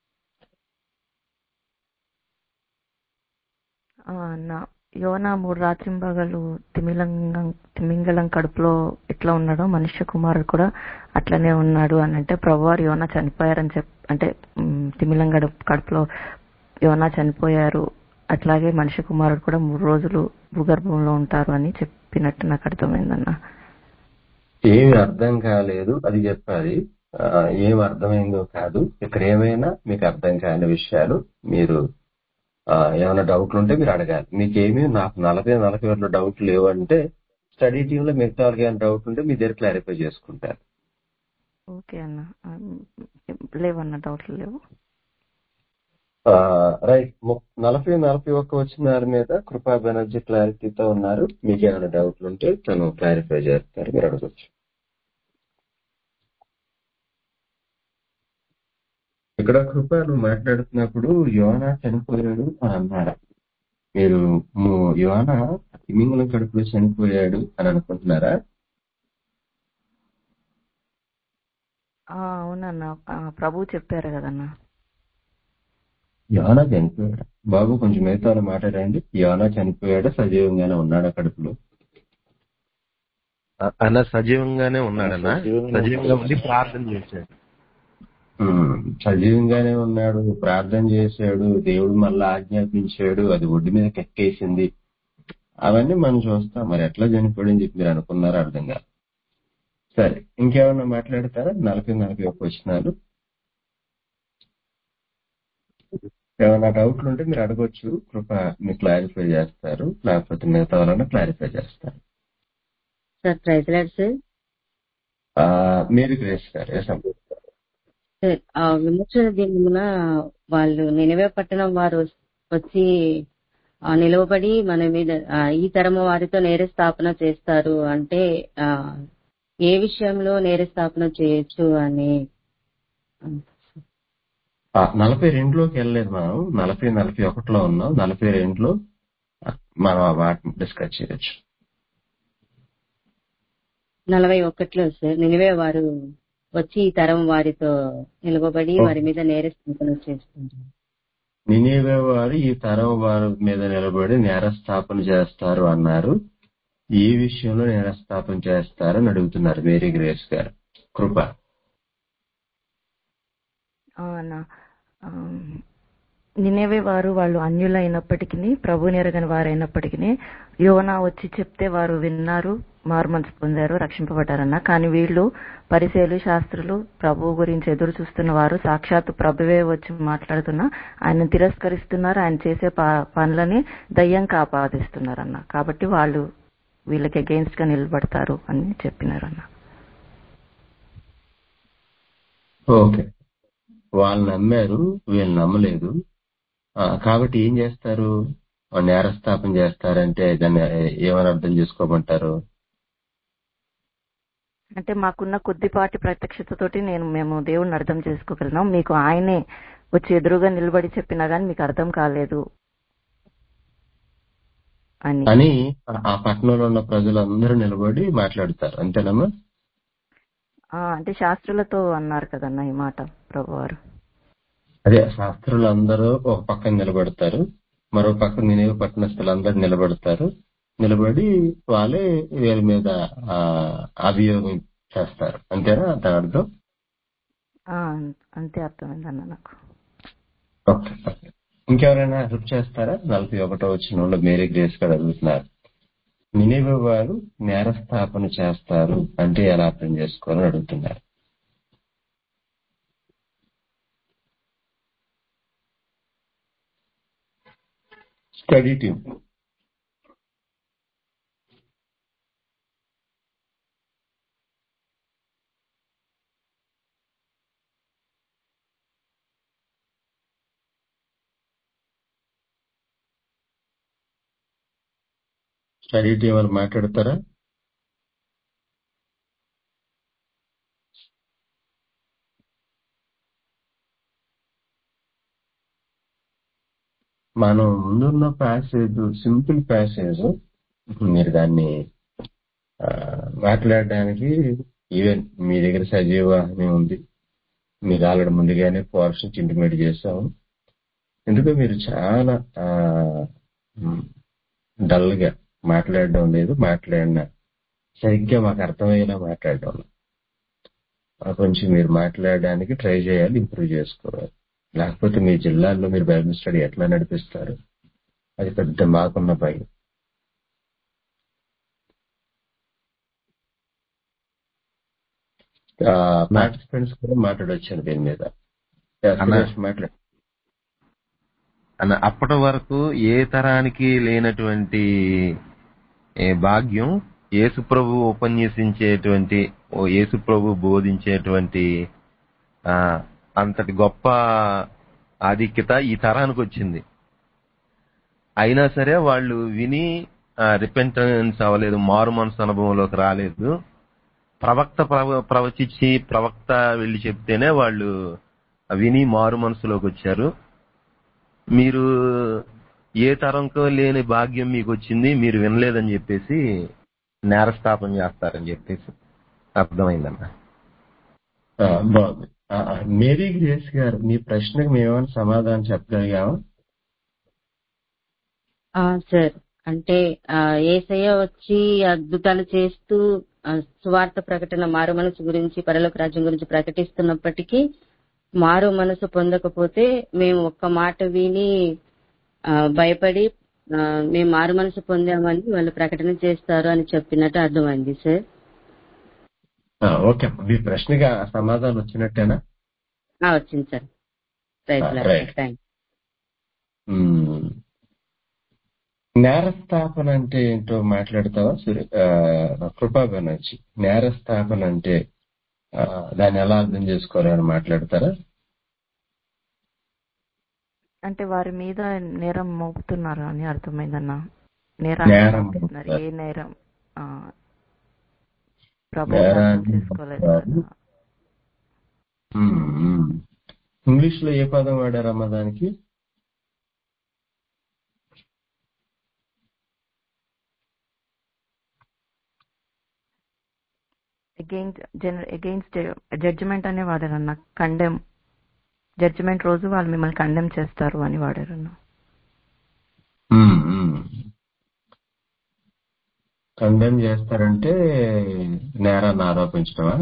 ఆ, నా యోనా మూడు రాత్రింబగలు తిమిలంగం తిమింగళం కడుపులో ఎట్లా ఉన్నాడో మనుష్య కుమారుడు కూడా అట్లనే ఉన్నాడు అని అంటే ప్రభువారు యోనా చనిపోయారని చెప్ అంటే ఉమ్, తిమిలం గడుపు కడుపులో యోనా చనిపోయారు అట్లాగే మనిషి కుమారుడు కూడా మూడు రోజులు భూగర్భంలో ఉంటారు అని చెప్పినట్టు నాకు అర్థమైందన్న ఏమి అర్థం కాలేదు అది చెప్పాలి ఆ, ఏం అర్థమైందో కాదు ఇక్కడ ఏమైనా మీకు అర్థం కాని విషయాలు మీరు ఆ, ఏమైనా డౌట్లు ఉంటే మీరు అడగాలి మీకేమీ నాకు నలభై నలభై ఒకటిలో డౌట్లు లేవు అంటే స్టడీ టీమ్ లో మిగతా వాళ్ళకి ఏమైనా డౌట్ ఉంటే మీ దగ్గర క్లారిఫై చేసుకుంటారు ఓకే అన్న ఆ, లేవన్న డౌట్లు లేవు ఆ, రైట్ ము- నలభై నలభై ఒక్క వచ్చిన దాని మీద కృపా బెనర్జీ క్లారిటీతో ఉన్నారు మీకు ఏమైనా డౌట్లు ఉంటే తను క్లారిఫై చేస్తారు మీరు అడగచ్చు ఇక్కడ కృప నువ్వు మాట్లాడుతున్నప్పుడు యోనా చనిపోయాడు అని అన్నాడు మీరు ము- యోనా తిమింగలం కడుపులో చనిపోయాడు అని అనుకుంటున్నారా ఆ, అవునన్న ఆ, ప్రభు చెప్పారు కదన్న యోనా చనిపోయాడు బాబు కొంచెం మిగతా వాళ్ళు మాట్లాడండి యోనా చనిపోయాడు సజీవంగానే ఉన్నాడు కడుపులో అ- అన్న సజీవంగానే ఉన్నాడన్న సజీవంగానే సజీవంగా ఉన్నాడు. ఉండి ప్రార్థన చేశాడు ఉమ్, సజీవంగానే ఉన్నాడు ప్రార్థన చేశాడు దేవుడు మళ్ళా ఆజ్ఞాపించాడు అది ఒడ్డు మీద ఎక్కేసింది అవన్నీ మనం చూస్తాం మరి ఎట్లా చనిపోయాడని చెప్పి మీరు అనుకున్నారో అర్థం కాదు సరే ఇంకేమన్నా మాట్లాడతారా నలభై నలభై ఒక్క వచ్చినారు ఏమైనా డౌట్లు ఉంటే మీరు అడగొచ్చు కృప మీరు క్లారిఫై చేస్తారు లేకపోతే మిగతా వాళ్ళని క్లారిఫై చేస్తారు సార్ ప్రైజ్ లాడ్ సార్ ఆ, మీరు గ్రేస్ గారు yes అమ్మా. సార్ ఆ విమోచన దినమున వాళ్ళు నిలవే పట్టణం వారు వచ్చి ఆ, నిలవబడి మన మీద ఆ, ఈ తరము వారితో నేర స్థాపన చేస్తారు అంటే ఆ, ఏ విషయంలో నేర స్థాపన చేయొచ్చు అని ఆ, నలభై రెండులోకి వెళ్ళలేదు మనం నలభై నలభై ఒకటిలో ఉన్నాం నలభై రెండులో ఆ, మనం ఆ వాటిని డిస్కస్ చేయొచ్చు నలభై ఒకటిలో సార్ నిలవే వారు వచ్చి ఈ తరం వారితో నిలవబడి వారి మీద నేర స్థాపన చేస్తారు నినేవే వారు ఈ తరం వారి మీద నిలబడి నేరస్థాపన చేస్తారు అన్నారు ఏ విషయంలో నేరస్థాపన చేస్తారని అడుగుతున్నారు మేరీ గ్రేస్ గారు కృప అన్న నినేవే వారు వాళ్ళు అన్యులైనప్పటికీ ప్రభు నెరగని వారైనప్పటికీ యోనా వచ్చి చెప్తే వారు విన్నారు మారుమనసు పొందారు రక్షింపబడ్డారన్న కానీ వీళ్ళు పరిశీలు శాస్త్రులు ప్రభు గురించి ఎదురు చూస్తున్న వారు సాక్షాత్తు ప్రభువే వచ్చి మాట్లాడుతున్నా ఆయన తిరస్కరిస్తున్నారు ఆయన చేసే ప- పనులని దయ్యంగా ఆపాదిస్తున్నారన్న కాబట్టి వాళ్ళు వీళ్ళకి అగెయిన్స్ట్ గా నిలబడతారు అని చెప్పినారన్న ఓకే వాళ్ళు నమ్మారు వీళ్ళు నమ్మలేదు ఆ, కాబట్టి ఏం చేస్తారు వాళ్ళు నేరస్థాపన చేస్తారంటే దాన్ని ఏమని అర్థం చేసుకోమంటారు అంటే మాకున్న కొద్దిపాటి ప్రత్యక్షతతోటి నేను మేము దేవుణ్ణి అర్థం చేసుకోగలిగినాం మీకు ఆయనే వచ్చి ఎదురుగా నిలబడి చెప్పినా గానీ మీకు అర్థం కాలేదు అని అని ఆ- ఆ పట్టణంలో ఉన్న ప్రజలందరూ నిలబడి మాట్లాడతారు అంతేనమ్మా ఆ, అంటే శాస్త్రులతో అన్నారు కదన్న ఈ మాట ప్రభువారు అదే శాస్త్రులు అందరూ ఒక పక్కన నిలబడతారు మరో పక్కన నినేవి పట్టణస్థులందరూ నిలబడతారు నిలబడి వాళ్ళే వీళ్ళ మీద ఆ, అభియోగం చేస్తారు అంతేనా దాని అర్థం ఆ, అంతే అర్థమైందన్న నాకు ఓకే ఓకే. ఇంకెవరైనా హెల్ప్ చేస్తారా నలభై ఒకటో వచ్చిన మేరీ గ్రేస్ గారు అడుగుతున్నారు నినేవే వారు నేరస్థాపన చేస్తారు అంటే ఎలా అర్థం చేసుకోవాలని అడుగుతున్నారు స్టడీ టీమ్ స్టడీ టీం వాళ్ళు మాట్లాడతారా మనం ముందున్న ప్యాసేజ్ సింపుల్ ప్యాసేజ్ మీరు దాన్ని ఆ, మాట్లాడడానికి ఈవెన్ మీ దగ్గర సజీవ అని ఉంది మీకు ఆల్రెడీ ముందుగానే పోర్షన్స్ ఇంటిమేట్ చేసాము ఎందుకంటే మీరు చాలా డల్ గా మాట్లాడడం లేదు మాట్లాడిన సరిగ్గా మాకు అర్థమయ్యేలా మాట్లాడడం లేదు. ఆ, కొంచెం మీరు మాట్లాడడానికి ట్రై చేయాలి ఇంప్రూవ్ చేసుకోవాలి లేకపోతే మీ జిల్లాల్లో మీరు బైబిల్ స్టడీ ఎట్లా నడిపిస్తారు అది పెద్ద మాకున్న భయం పార్టిసిపెంట్స్ కూడా మాట్లాడొచ్చాను దీని మీద అన్న సురేష్ మాట్లాడు అన్న అప్పటి వరకు ఏ తరానికి లేనటువంటి ఏ భాగ్యం యేసుప్రభు ఉపన్యసించేటువంటి ఓ యేసుప్రభు బోధించేటువంటి ఆ, అంతటి గొప్ప ఆధిక్యత ఈ తరానికి వచ్చింది అయినా సరే వాళ్ళు విని రిపెంటెన్స్ అవ్వలేదు మారు మనసు అనుభవంలోకి రాలేదు ప్రవక్త ప్రవ ప్రవచించి ప్రవక్త వెళ్ళి చెప్తేనే వాళ్ళు విని మారు మనసులోకి వచ్చారు మీరు ఏ తరంకో లేని భాగ్యం మీకు వచ్చింది మీరు వినలేదని చెప్పేసి నేరస్థాపన చేస్తారని చెప్పేసి అర్థమైందన్న ఆ, బాగుంది ఆ, ఆ, మేరీ గ్రేస్ గారు మీ ప్రశ్నకు మేమేమైనా సమాధానం చెప్పగలిగామా ఆ, సార్ అంటే ఆ, యేసయ్య వచ్చి అద్భుతాలు చేస్తూ ఆ, సువార్త ప్రకటన మారు మనసు గురించి పరలోక రాజ్యం గురించి ప్రకటిస్తున్నప్పటికీ మారు మనసు పొందకపోతే మేము ఒక్క మాట విని ఆ, భయపడి ఆ, మేము మారు మనసు పొందామని వాళ్ళు ప్రకటన చేస్తారు అని చెప్పినట్టు అర్థమైంది సార్ ఆ, ఓకే అమ్మా. మీ ప్రశ్నకి ఆ సమాధానం వచ్చినట్టేనా ఆ, వచ్చింది సార్ రైట్ ఆ, రైట్ థ్యాంక్ మ్మ్. నేరస్థాపన అంటే ఏంటో మాట్లాడతావా సురే- ఆ, కృపా బెనర్జీ నేరస్థాపన అంటే ఆ, దాన్ని ఎలా అర్థం చేసుకోవాలని మాట్లాడతారా అంటే వారి మీద నేరం మోపుతున్నారు అని అర్థమైందన్న నేరాన్ని నేరం మోపుతున్నారు ఏ నేరం ఆ, ప్రభువుని అర్థం నేరాన్ని చేసుకోలేదు కదా మ్మ్, మ్మ్. ఇంగ్లీష్ లో ఏ పదం వాడారమ్మా దానికి అగెయిన్స్ట్ అగెయిన్స్ట్ జడ్జిమెంట్ అనే వాడారన్న కండెమ్ జడ్జిమెంట్ రోజు వాళ్ళు మిమ్మల్ని కండెమ్ చేస్తారు అని వాడారన్న మ్మ్, మ్మ్. కండెమ్ చేస్తారంటే నేరాన్ని ఆరోపించడమా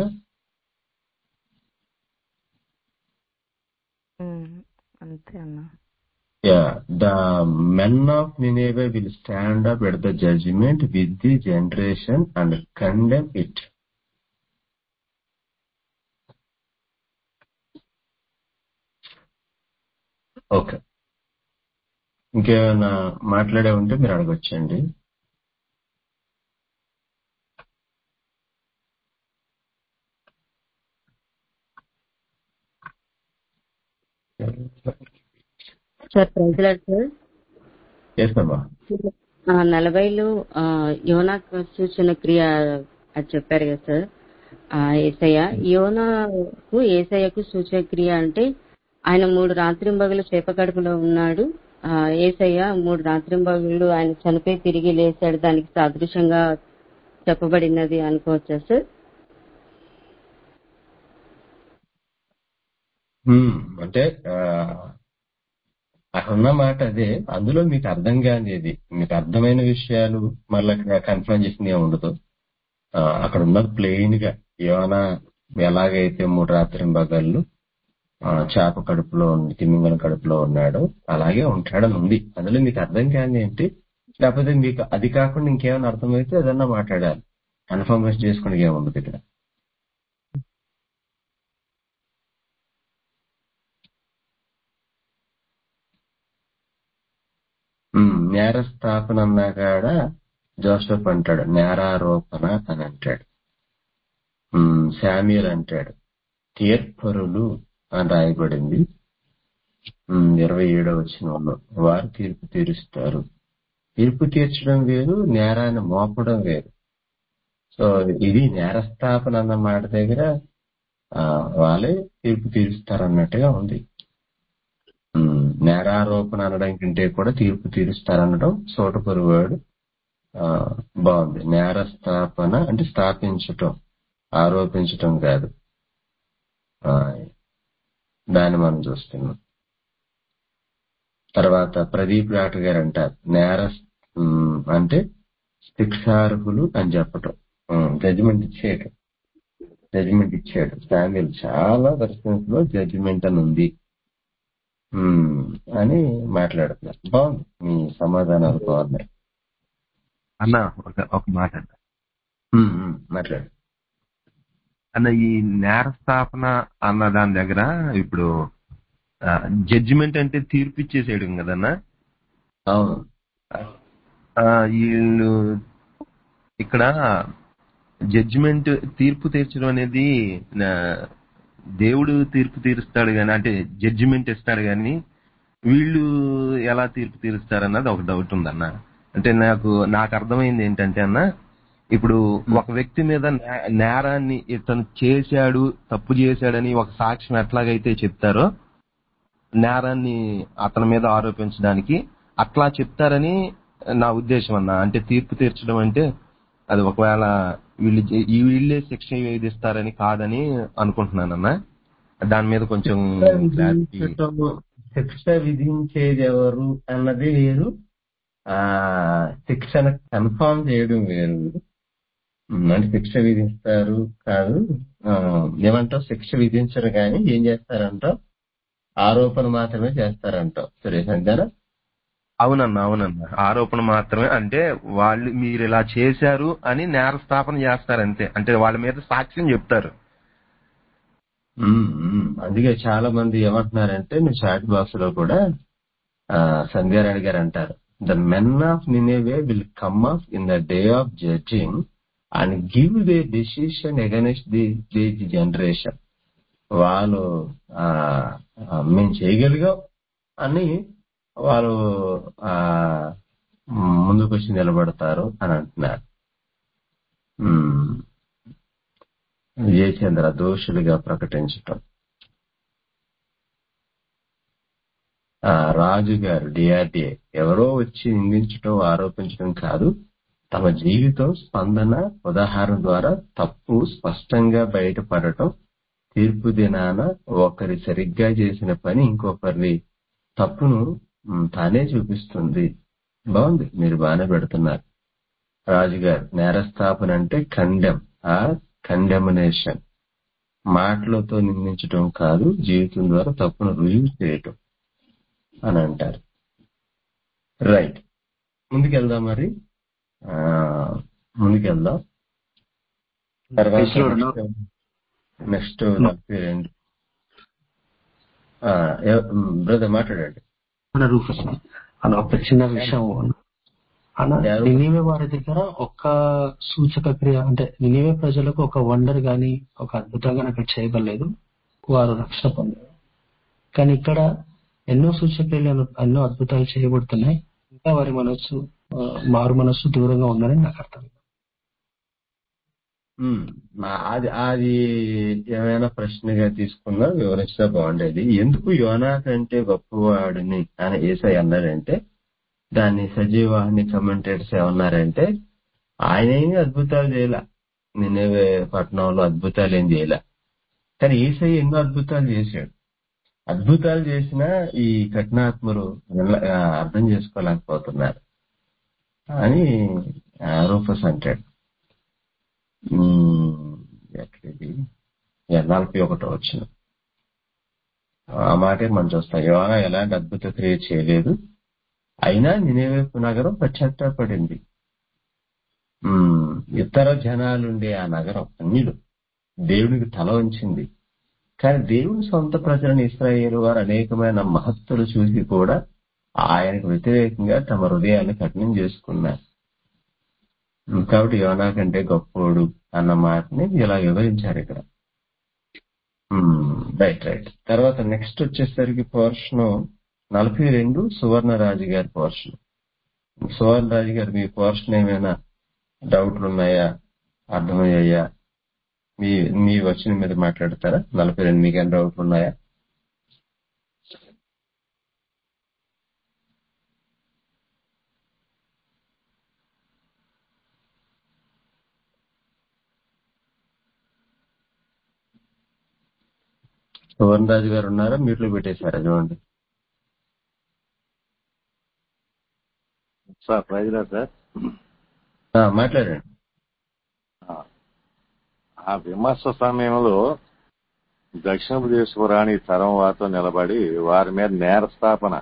ఉమ్, అంతే అన్న Yeah, the men of Nineveh will stand up at the judgment with the generation and condemn it. Okay ఇంకేమైనా మాట్లాడే ఉంటే మీరు అడగొచ్చండి సార్ ప్రైజ్లాడ్ సార్ చేస్తామా ఆ, నలభైలో ఆ, యోనా సూచన క్రియ అది చెప్పారు కదా సార్ ఆ ఏసయ్య యోనాకు ఏసయ్యకు సూచక్రియ అంటే ఆయన మూడు రాత్రింబగలు చేప కడుపులో ఉన్నాడు ఆ ఏసయ్య మూడు రాత్రింబగళ్ళు ఆయన చనిపోయి తిరిగి లేచాడు దానికి సాదృశ్యంగా చెప్పబడినది అనుకోవచ్చా సార్ హ్మ్, అంటే ఆ, అక్కడ ఉన్న మాట అదే అందులో మీకు అర్థం కానిది మీకు అర్థమైన విషయాలు మళ్ళీ కన్ఫర్మ్ చేసింది ఏమి ఉండదు ఆ, అక్కడ ఉన్నది ప్లెయిన్ గా యోనా ఎలాగైతే మూడు రాత్రి బగళ్ళు చేప కడుపులో ఉంది తిమింగల కడుపులో ఉన్నాడు అలాగే ఉంటాడని ఉంది అందులో మీకు అర్థం కాని ఏంటి లేకపోతే మీకు అది కాకుండా ఇంకేమైనా అర్థమైతే ఏదన్నా మాట్లాడాలి కన్ఫర్మేషన్ చేసుకుని ఏముండదు ఇక్కడ ఉమ్, నేరస్థాపన అన్నాకాడ జోసెఫ్ అంటాడు నేరారోపణ అని అంటాడు ఉమ్, శామ్యుల్ అంటాడు తీర్పరులు అని రాయబడింది ఉమ్, ఇరవై ఏడో వచ్చిన వారు తీర్పు తీరుస్తారు తీర్పు తీర్చడం వేరు నేరాన్ని మోపడం వేరు సో ఇది నేరస్థాపన అన్న మాట దగ్గర ఆ, వాళ్ళే తీర్పు తీరుస్తారు అన్నట్టుగా ఉంది ఉమ్, నేరారోపణ అనడం కంటే కూడా తీర్పు తీరుస్తారనడం సోటపొరు వర్డ్ ఆ, బాగుంది నేరస్థాపన అంటే స్థాపించటం ఆరోపించటం కాదు ఆ, దాన్ని మనం చూస్తున్నాం తర్వాత ప్రదీప్ డాక్టర్ గారు అంటారు నేర ఉమ్, అంటే శిక్షార్హులు అని చెప్పటం జడ్జిమెంట్ ఇచ్చేయటం జడ్జిమెంట్ ఇచ్చాడు శామ్యుల్ చాలా దర్శనంలో లో జడ్జిమెంట్ అని ఉంది ఉమ్, అని మాట్లాడుతున్నారు బాగుంది మీ సమాధానాలు బాగున్నాయి అన్న ఒక ఒక మాట అన్న ఉమ్, ఉమ్, మాట్లాడు అన్న ఈ నేర స్థాపన అన్న దాని దగ్గర ఇప్పుడు జడ్జిమెంట్ అంటే తీర్పు ఇచ్చేసేయడం కదన్నా అవును ఆ, వీళ్ళు ఇక్కడ జడ్జిమెంట్ తీర్పు తీర్చడం అనేది నా, దేవుడు తీర్పు తీరుస్తాడు గాని అంటే జడ్జిమెంట్ ఇస్తాడు గాని వీళ్ళు ఎలా తీర్పు తీరుస్తారన్నది ఒక డౌట్ ఉందన్న అంటే నాకు నాకు అర్థమైంది ఏంటంటే అన్న ఇప్పుడు ఒక వ్యక్తి మీద నే- నేరాన్ని ఇతను చేశాడు తప్పు చేశాడని ఒక సాక్ష్యం ఎట్లాగైతే చెప్తారో నేరాన్ని అతని మీద ఆరోపించడానికి అట్లా చెప్తారని నా ఉద్దేశం అన్న అంటే తీర్పు తీర్చడం అంటే అది ఒకవేళ వీళ్ళు జే- ఈ వీళ్ళే శిక్ష విధిస్తారని కాదని అనుకుంటున్నానన్న దాని మీద కొంచెం క్లారిటీ విధించటము, శిక్ష విధించేది ఎవరు అన్నది వేరు ఆ శిక్షను కన్ఫామ్ చేయడం వేరు ఉమ్, అంటే శిక్ష విధిస్తారు కాదు ఆ, ఏమంటావు శిక్ష విధించరు కానీ ఏం చేస్తారంటావు ఆరోపణ మాత్రమే చేస్తారంటావు సురేష్ అంతేనా అవునన్న అవునన్న ఆరోపణ మాత్రమే అంటే వాళ్ళు మీరు ఇలా చేశారు అని నేర స్థాపన చేస్తారు అంతే అంటే వాళ్ళ మీద సాక్ష్యం చెప్తారు ఉమ్, ఉమ్. అందుకే చాలా మంది ఏమంటున్నారంటే నువ్వు చాట్ బాక్స్ లో కూడా ఆ, సంధ్యారాణి గారు అంటారు the men of Nineveh will come of in the day of judging and give the decision against the the generation వాళ్ళు ఆ, ఆ, మేము చేయగలిగాం అని వాళ్ళు ఆ ముందుకు వచ్చి నిలబడతారు అని అంటున్నారు ఉమ్. విజయచంద్ర దోషులుగా ప్రకటించటం ఆ రాజు గారు డిఆర్డిఏ ఎవరో వచ్చి నిందించడం ఆరోపించడం కాదు తమ జీవితం స్పందన ఉదాహరణ ద్వారా తప్పు స్పష్టంగా బయటపడటం తీర్పు దినాన ఒకరి సరిగ్గా చేసిన పని ఇంకొకరి తప్పును మ్, తానే చూపిస్తుంది బాగుంది మీరు బాగానే పెడుతున్నారు రాజుగారు నేరస్థాపన అంటే కండెమ్ ఆ కండెమినేషన్ మాటలతో నిందించడం కాదు జీవితం ద్వారా తప్పును రుజువు చేయటం అని అంటారు రైట్ ముందుకెళ్దాం మరి ఆ, ముందుకెళ్దాం తర్వాత ప్రైజ్లోడును. నెక్స్ట్ నలభై రెండు బ్రదర్ మాట్లాడండి మన రూపస్ అలా ఒక చిన్న విషయం అన్న ఎవరు? నినివే వారి దగ్గర ఒక్క సూచక క్రియ అంటే నినివే ప్రజలకు ఒక వండర్ గాని ఒక అద్భుతం గాని అక్కడ చేయబడలేదు వారు రక్షణ పొందారు కానీ ఇక్కడ ఎన్నో సూచక్రియలు ఎన్నో అద్భుతాలు చేయబడుతున్నాయి ఇంకా వారి మనస్సు ఆ, మారు మనస్సు దూరంగా ఉందని నాకు అర్థం ఉమ్, మా- అది అది ఏమైనా ప్రశ్నగా తీసుకున్నా వివరించినా బాగుండేది ఎందుకు యోనా కంటే గొప్పవాడిని అని ఏసై అన్నాడంటే దాన్ని సజీవాహిని కమెంటేటర్స్ ఏమన్నారంటే ఆయన ఏమీ అద్భుతాలు చేయలే నిన్నవే పట్టణంలో అద్భుతాలు ఏం చేయలే కానీ ఏసై ఎన్నో అద్భుతాలు చేశాడు అద్భుతాలు చేసినా ఈ కఠినాత్మలు వినలే- ఆ, అర్థం చేసుకోలేకపోతున్నారు అని ఆ, రూపస్ అంటాడు ఉమ్, ఎక్కడిది నలభై ఒకటో వచ్చిన ఆ మాటే మనం చూస్తాం యోనా ఎలాంటి అద్భుత క్రియ చేయలేదు అయినా నినేవేపు నగరం పశ్చాత్తాపడింది ఉమ్, ఇతర జనాలుండే ఆ నగరం అన్యులు దేవునికి తల వంచింది కానీ దేవుని సొంత ప్రజలను ఇస్రాయేల్ వారు అనేకమైన మహత్తులు చూసి కూడా ఆయనకు వ్యతిరేకంగా తమ హృదయాన్ని కఠినం చేసుకున్నారు కాబట్టి యోనా కంటే గొప్పోడు అన్న మాటని ఇలా వివరించారు ఇక్కడ రైట్ రైట్ తర్వాత నెక్స్ట్ వచ్చేసరికి పోర్షన్ నలభై రెండు సువర్ణరాజు గారి పోర్షన్ సువర్ణరాజు గారు మీ పోర్షన్ ఏమైనా డౌట్లు ఉన్నాయా అర్థమయ్యాయా మీ మీ వచ్చిన మీద మాట్లాడతారా నలభై రెండు మీకేమైనా డౌట్లు ఉన్నాయా సువర్ణరాజు గారు ఉన్నారా మీట్లో పెట్టేశారా చూడండి సార్ ప్రైజ్లా సార్ ఆ, మాట్లాడండి ఆ, ఆ విమర్శ సమయంలో దక్షిణపు దేశపు రాణి తరం వారితో నిలబడి వారి మీద నేరస్థాపన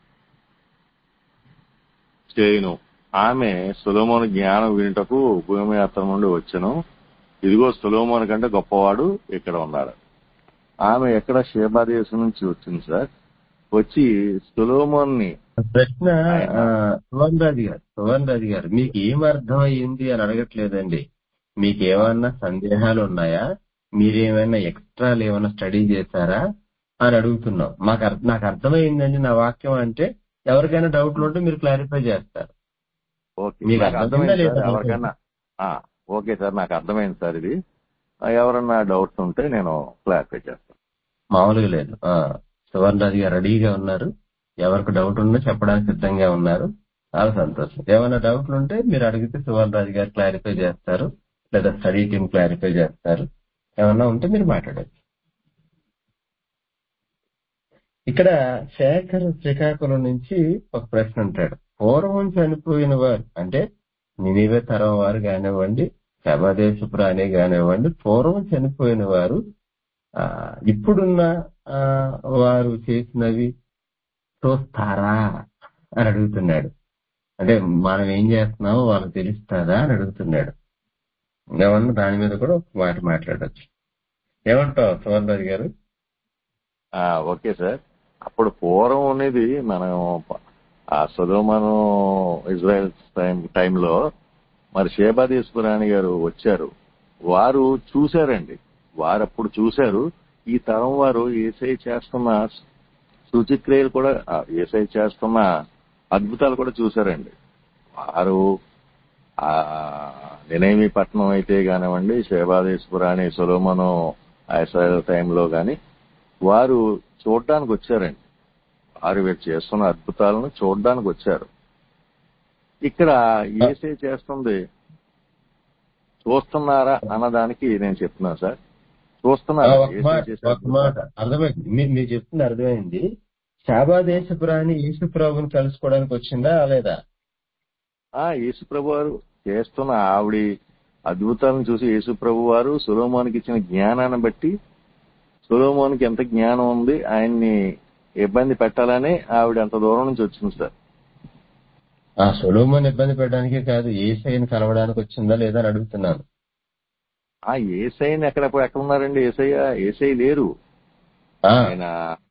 చేయును ఆమె సులోమోను జ్ఞానం వినుటకు భూమి అత్తరం నుండి వచ్చెను ఇదిగో సులోమోను కంటే గొప్పవాడు ఇక్కడ ఉన్నాడు ఆమె ఎక్కడ షేబా దేశం నుంచి వచ్చింది సార్ వచ్చి సులోమోన్ని ప్రశ్న ఆయన ఆ, సువర్ణ రాజు గారు సువర్ణ రాజు గారు మీకు ఏం అర్థమయ్యింది అని అడగట్లేదండి మీకు ఏమన్నా సందేహాలు ఉన్నాయా మీరేమైనా ఎక్స్ట్రాలు ఏమైనా స్టడీ చేశారా అని అడుగుతున్నాం మాకు అర్థ- నాకు అర్థమైందండి నా వాక్యం అంటే ఎవరికైనా డౌట్లు ఉంటే మీరు క్లారిఫై చేస్తారు ఓకే మీకు నాకు అర్థమైందా అర్థమైంది లేదా సార్ ఎవరికైనా ఆ, ఓకే సార్ నాకు అర్థమైంది సార్ ఇది ఆ, ఎవరన్నా డౌట్స్ ఉంటే నేను క్లారిఫై చేస్తాను మామూలుగా లేదు ఆ, సువర్ణ రాజు గారు రెడీగా ఉన్నారు ఎవరికి డౌట్ ఉన్నా చెప్పడానికి సిద్ధంగా ఉన్నారు చాలా సంతోషం ఏమైనా డౌట్లు ఉంటే మీరు అడిగితే సువర్ణ రాజు గారు క్లారిఫై చేస్తారు లేదా స్టడీ టీం క్లారిఫై చేస్తారు ఏమన్నా ఉంటే మీరు మాట్లాడచ్చు ఇక్కడ శేఖర్ శ్రీకాకుళం నుంచి ఒక ప్రశ్న ఉంటాడు పూర్వం చనిపోయిన వారు అంటే నినివే తరం వారు కానివ్వండి శబదేశపు రాణి కానివ్వండి పూర్వం చనిపోయిన వారు ఆ, ఇప్పుడున్న ఆ, వారు చేసినవి చూస్తారా అని అడుగుతున్నాడు అంటే మనం ఏం చేస్తున్నామో వాళ్ళకి తెలుస్తుందా అని అడుగుతున్నాడు ఏమన్నా దాని మీద కూడా ఒక మాట మాట్లాడచ్చు ఏమంటావు సువర్ణరాజు గారు ఆ, ఓకే సార్ అప్పుడు పూర్వం అనేది మనం ఆ సులోమను ఇజ్రాయెల్ టైం టైంలో మరి షేబాదీశ్వరాణి గారు వచ్చారు వారు చూశారండి వారు అప్పుడు చూశారు ఈ తరం వారు ఏసై చేస్తున్న సూచిక్రియలు కూడా ఆ, ఏసై చేస్తున్న అద్భుతాలు కూడా చూశారండి వారు ఆ నినేమి పట్టణం అయితే కానివ్వండి శేబాదేశ్వరాణి సొలోమను ఇస్రాయల్ టైంలో గాని వారు చూడడానికి వచ్చారండి వారు వీరు చేస్తున్న అద్భుతాలను చూడడానికి వచ్చారు ఇక్కడ ఏసే చేస్తుంది చూస్తున్నారా అన్నదానికి నేను చెప్తున్నాను సార్ ఆ, చూస్తున్నారా ఒక ఏసే మాట చేసే ఒక మాట అద్భుతాలు అర్థమైంది మీరు మీరు చెప్తుంది అర్థమైంది శాబాదేశపు రాణి యేసు ప్రభుని కలుసుకోవడానికి వచ్చిందా లేదా ఆ యేసు ప్రభు వారు చేస్తున్న ఆవిడ అద్భుతాలను చూసి యేసు ప్రభు వారు సులోమోనికి ఇచ్చిన జ్ఞానాన్ని బట్టి సులోమోనికి ఎంత జ్ఞానం ఉంది ఆయన్ని ఇబ్బంది పెట్టాలని ఆవిడ అంత దూరం నుంచి వచ్చింది సార్ ఆ సొలోమోన్ ఇబ్బంది పెట్టడానికే కాదు ఏసైని కలవడానికి వచ్చిందా లేదా అని అడుగుతున్నాను ఆ ఏసైని ఎక్కడ ఎక్కడ ఉన్నారండి ఏసయ్య ఏసై లేరు ఆ, ఆయన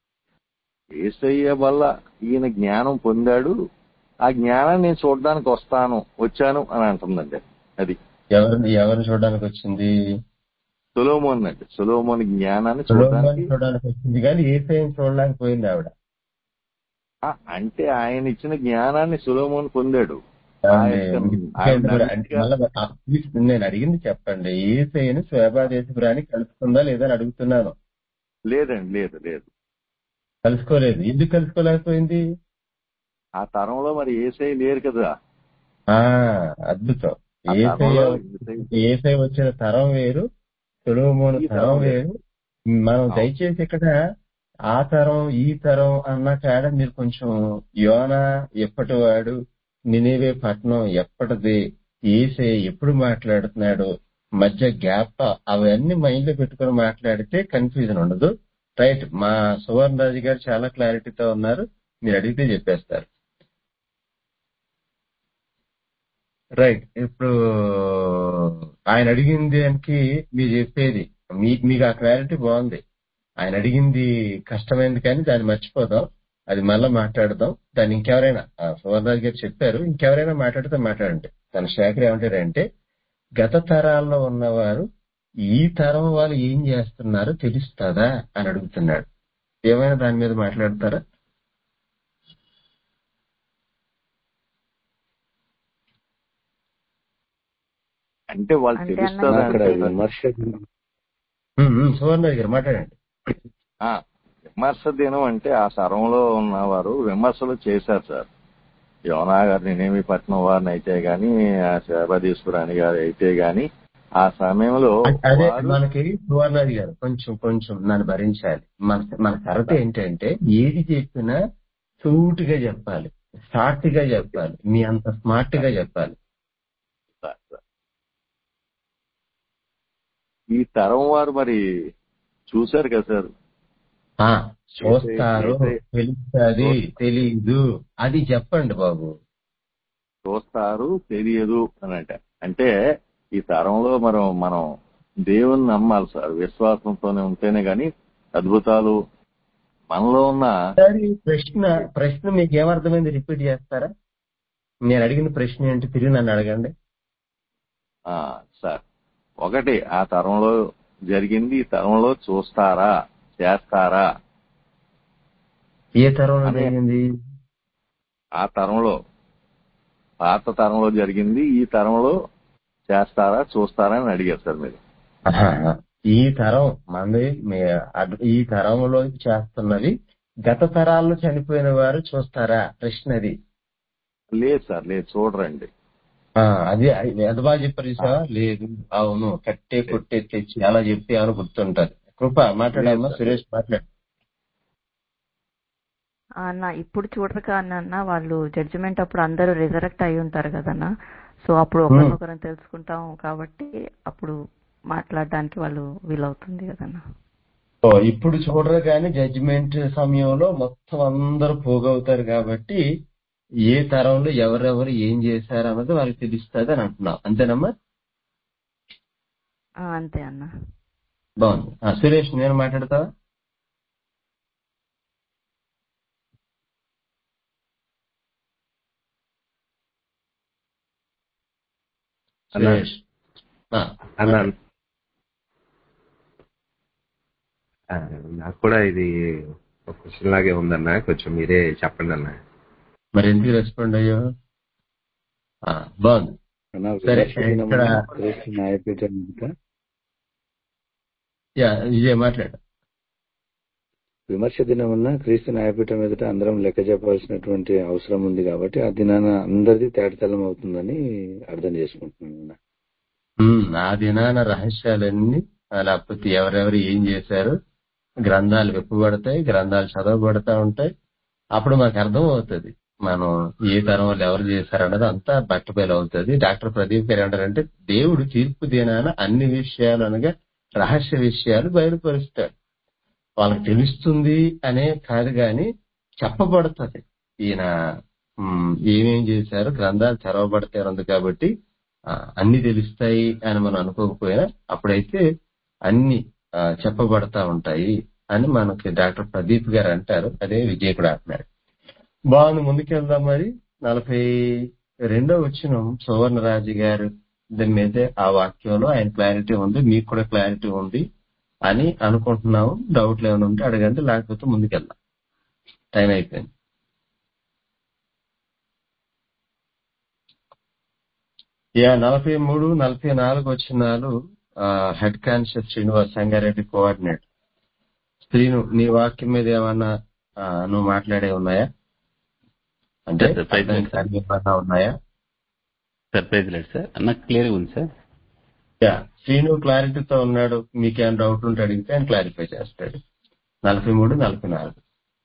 ఏసయ్య వల్ల ఈయన జ్ఞానం పొందాడు ఆ జ్ఞానాన్ని నేను చూడడానికి వస్తాను వచ్చాను అని అంటుందండి అది ఎవరిని ఎవరిని చూడడానికి వచ్చింది సులోమోన్ అండి సులోమోన్ జ్ఞానాన్ని సొలోమోన్ చూడడానికి చూడడానికి వచ్చింది కానీ ఏసైని చూడడానికి పోయింది ఆవిడ ఆ, అంటే ఆయన ఇచ్చిన జ్ఞానాన్ని సులోమోన్ పొందాడు ఆ ఆమె యొక్క మీకు ఆమె ఇంకేంటి మరి? అంటే నడిగా మళ్ళా ఆ, ప్లీజ్ నేను అడిగింది చెప్పండి ఏసైని స్వేబాదేశపురాన్ని కలుసుకుందా లేదా అని అడుగుతున్నాను లేదండి లేదు లేదు కలుసుకోలేదు ఎందుకు కలుసుకోలేకపోయింది ఆ తరంలో మరి ఏసై లేరు కదా ఆ అద్భుతం ఆ ఏసై తరంలో ఏసై ఏసై వచ్చిన తరం వేరు సులోమోను ఈ తరం తరం లేదు వేరు మనం అవును దయచేసి ఇక్కడ ఆ తరం ఈ తరం అన్న కాడ మీరు కొంచెం యోన ఎప్పటి వాడు నినేవే పట్నం ఎప్పటిది ఏసే ఎప్పుడు మాట్లాడుతున్నాడు మధ్య గ్యాప్ అవన్నీ మైండ్ లో పెట్టుకొని మాట్లాడితే కన్ఫ్యూజన్ ఉండదు రైట్ మా సువర్ణ రాజు గారు చాలా క్లారిటీతో ఉన్నారు మీరు అడిగితే చెప్పేస్తారు రైట్ ఇప్పుడు ఆయన అడిగింది దానికి మీరు చెప్పేది మీకు మీకు ఆ క్లారిటీ బాగుంది ఆయన అడిగింది కష్టమైంది కానీ దాన్ని మర్చిపోదాం అది మళ్ళా మాట్లాడదాం దాన్ని ఇంకెవరైనా ఆ, సువర్ణరాజు గారు చెప్పారు ఇంకెవరైనా మాట్లాడితే మాట్లాడండి తన శేఖర్ ఏమంటారంటే గత తరాల్లో ఉన్నవారు ఈ తరం వాళ్ళు ఏం చేస్తున్నారో తెలుస్తుందా అని అడుగుతున్నాడు ఏమైనా దాని మీద మాట్లాడతారా అంటే వాళ్ళు అంటే అన్న తెలుస్తుందా అక్కడ అంటే ఇప్పుడు విమర్శ ఉమ్, ఉమ్, సువర్ణరాజు గారు మాట్లాడండి ఆ, విమర్శ దినం అంటే ఆ తరంలో ఉన్నవారు విమర్శలు చేశారు సార్ యోనా గారు నేనేమి పట్నం వారిని అయితే గాని ఆ శోభాదీశ్వరాని గారు అయితే గాని ఆ సమయంలో అ- అదే వారు మనకి సువర్ణాది గారు కొంచెం కొంచెం నన్ను భరించాలి మన మన కరత ఏంటంటే ఏది చెప్పినా సూటిగా చెప్పాలి షార్ట్ గా చెప్పాలి మీ అంత స్మార్ట్ గా చెప్పాలి సార్, సార్. ఈ తరం వారు మరి చూశారు కదా సార్ ఆ ఏసై చూస్తారు ఏసై తెలుస్తుంది చూస్తారు తెలీదు అది చెప్పండి బాబు చూస్తారు తెలియదు అని అంటే అంటే ఈ తరంలో మనం మనం దేవుని నమ్మాలి సార్ విశ్వాసంతోనే ఉంటేనే గాని అద్భుతాలు మనలో ఉన్న ఒకసారి ప్రశ్న ప్రశ్న మీకు ఏమర్థమైంది రిపీట్ చేస్తారా నేను అడిగిన ప్రశ్న ఏంటి తిరిగి నన్ను అడగండి ఆ సార్ ఒకటి ఆ తరంలో జరిగింది ఈ తరంలో చూస్తారా చేస్తారా ఏ తరంలో అనే జరిగింది ఆ తరంలో పాత తరంలో జరిగింది ఈ తరంలో చేస్తారా చూస్తారా అని అడిగారు సార్ మీరు ఆహా. ఈ తరం మంది మీ అడ్- ఈ తరంలో చేస్తున్నది గత తరాల్లో చనిపోయిన వారు చూస్తారా ప్రశ్న అది లేదు సార్ లేదు చూడరండి ఆ, అది అది ఎంత బాగా చెప్పారు ఆ, చూసావా లేదు అవును కట్టే లేదు కొట్టే తెచ్చి అలా చెప్తే అని గుర్తుంటది కృప లేదు మాట్లాడమ్మా సార్ లేదు సురేష్ మాట్లాడు అన్న ఇప్పుడు చూడరు కానీ అన్న వాళ్ళు జడ్జిమెంట్ అప్పుడు అందరూ రిజరెక్ట్ అయి ఉంటారు కదన్న సో అప్పుడు ఉమ్. ఒకరినొకరం తెలుసుకుంటాం కాబట్టి అప్పుడు మాట్లాడడానికి వాళ్ళు వీలవుతుంది కదన్న ఓ ఇప్పుడు చూడరు కానీ జడ్జిమెంట్ సమయంలో మొత్తం అందరూ పోగవుతారు కాబట్టి ఏ తరంలో ఎవరెవరు ఏం చేశారు అన్నది వాళ్ళకి తెలుస్తుంది అని అంటున్నాం అంతేనమ్మా ఆ, అంతే అన్న బాగుంది ఆ, సురేష్ నేను మాట్లాడతావా అన్న సురేష్ ఆ, అన్న మాట్లాడు ఆ, నాకు కూడా ఇది ఒక క్వశ్చన్ లాగే ఉందన్న కొంచెం మీరే చెప్పండి అన్న మరి ఎందుకు రెస్పాండ్ అయ్యో ఆ, బాగుంది అన్న సరే విమర్శ ఇక్కడ దినమున క్రీస్తు న్యాయపీఠం ఎదుట యా విజయ్ మాట్లాడు విమర్శ దినమున క్రీస్తు న్యాయపీఠం ఎదుట అందరం లెక్క చెప్పాల్సినటువంటి అవసరం ఉంది కాబట్టి ఆ దినాన అందరిది తేటతెల్లం అవుతుందని అర్థం చేసుకుంటున్నాను అన్న. ఉమ్, ఆ దినాన రహస్యాలన్నీ ఆ, లేకపోతే ఎవరెవరు ఏం చేశారు గ్రంథాలు వెప్పబడతాయి గ్రంథాలు చదవబడతా ఉంటాయి అప్పుడు మనకు అర్థం అవుతుంది మనం ఏ తరం వాళ్ళు ఎవరు చేశారన్నది అంతా బట్టబయలు అవుతుంది డాక్టర్ ప్రదీప్ గారు ఏమంటారంటే దేవుడు తీర్పు దినాన అన్ని విషయాలు అనగా రహస్య విషయాలు బయలుపరుస్తాడు వాళ్ళకి తెలుస్తుంది అనే కాదు గాని చెప్పబడుతుంది ఈయన ఉమ్, ఏమేం చేశారు గ్రంథాలు తెరవబడతాయి ఉంది కాబట్టి ఆ, అన్ని తెలుస్తాయి అని మనం అనుకోకపోయినా అప్పుడైతే అన్ని ఆ, చెప్పబడతా ఉంటాయి అని మనకి డాక్టర్ ప్రదీప్ గారు అంటారు అదే విజయ్ కూడా అంటున్నాడు బాగుంది ముందుకెళ్దాం మరి నలభై రెండో వచ్చిన సువర్ణరాజు గారు దీని మీదే ఆ వాక్యంలో ఆయన క్లారిటీ ఉంది మీకు కూడా క్లారిటీ ఉంది అని అనుకుంటున్నాము డౌట్లు ఏమైనా ఉంటే అడగండి లేకపోతే ముందుకెళ్దాం టైం అయిపోయింది యా నలభై మూడు నలభై నాలుగు వచ్చినాలు head conscious Srinivas Sangareddy coordinator Srinu నీ వాక్యం మీద ఏమన్నా ఆ, నువ్వు మాట్లాడే ఉన్నాయా అంటే సార్, ప్రైజ్ అర్థం లార్డ్ సార్. కాని ఏమన్నా ఉన్నాయా సార్ ప్రైజ్ లేదు సార్ నాకు క్లియర్ ఉంది సార్ యా శ్రీను క్లారిటీతో ఉన్నాడు మీకేం డౌట్ ఉంటే అడిగితే ఆయన క్లారిఫై చేస్తాడు నలభై మూడు నలభై నాలుగు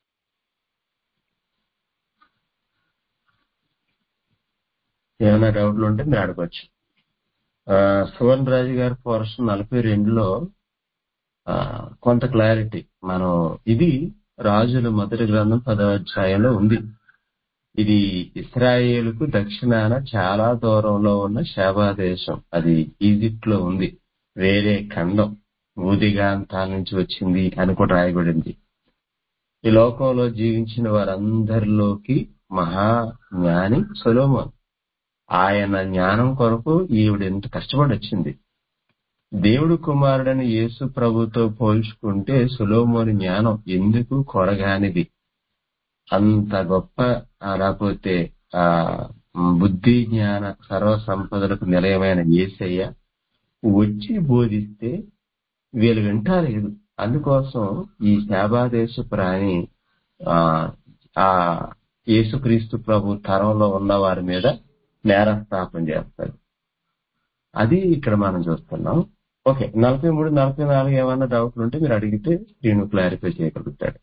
ఏమైనా డౌట్లు ఉంటే మీరు అడగచ్చు ఆ, సువర్ణ రాజు గారి పోర్షన్ నలభై రెండులో ఆ, కొంత క్లారిటీ మనం ఇది రాజుల మొదటి గ్రంథం పదవ అధ్యాయంలో ఉంది ఇది ఇస్రాయేలుకు దక్షిణాన చాలా దూరంలో ఉన్న శాబా దేశం అది ఈజిప్ట్ లో ఉంది వేరే ఖండం ఊదిగాంతాల నుంచి వచ్చింది అని కూడా రాయబడింది ఈ లోకంలో జీవించిన వారందరిలోకి మహా జ్ఞాని సొలోమోన్ ఆయన జ్ఞానం కొరకు ఈవిడ ఎంత కష్టపడి వచ్చింది దేవుడు కుమారుడని యేసు ప్రభుతో పోల్చుకుంటే సులోమోని జ్ఞానం ఎందుకు కొరగానిది అంత గొప్ప ఆ, లేకపోతే ఆ బుద్ధి జ్ఞాన సర్వ సంపదలకు నిలయమైన ఏసయ్య వచ్చి బోధిస్తే వీళ్ళు వింటాలేదు అందుకోసం ఈ శాబాదేశ ప్రాణి ఆ ఆ యేసుక్రీస్తు ప్రభు తరంలో ఉన్న వారి మీద నేరస్థాపన చేస్తాడు అది ఇక్కడ మనం చూస్తున్నాం ఓకే నలభై మూడు నలభై నాలుగు ఏమన్నా డౌట్లు ఉంటే మీరు అడిగితే నేను క్లారిఫై చేయగలుగుతాడు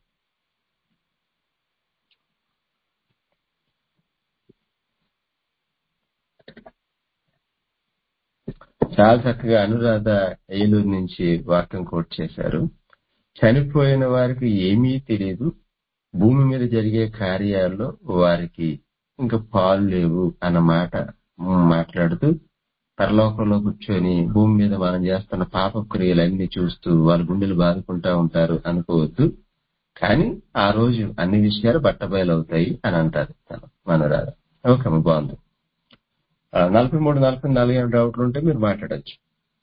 చాలా చక్కగా అనురాధ ఏలూరు నుంచి వాక్యం కోట్ చేశారు చనిపోయిన వారికి ఏమీ తెలియదు భూమి మీద జరిగే కార్యాల్లో వారికి ఇంకా పాలు లేవు అన్న మాట మాట్లాడుతూ పరలోకంలో కూర్చొని భూమి మీద మనం చేస్తున్న పాప క్రియలన్నీ చూస్తూ వాళ్ళ గుండెలు బాదుకుంటా ఉంటారు అనుకోవద్దు కానీ ఆ రోజు అన్ని విషయాలు బట్టబయలవుతాయి అని అంటారు తను మనరాధ ఓకే అమ్మ, బాగుంది ఆ, నలభై మూడు నలభై నాలుగు ఏమైనా డౌట్లు ఉంటే మీరు మాట్లాడచ్చు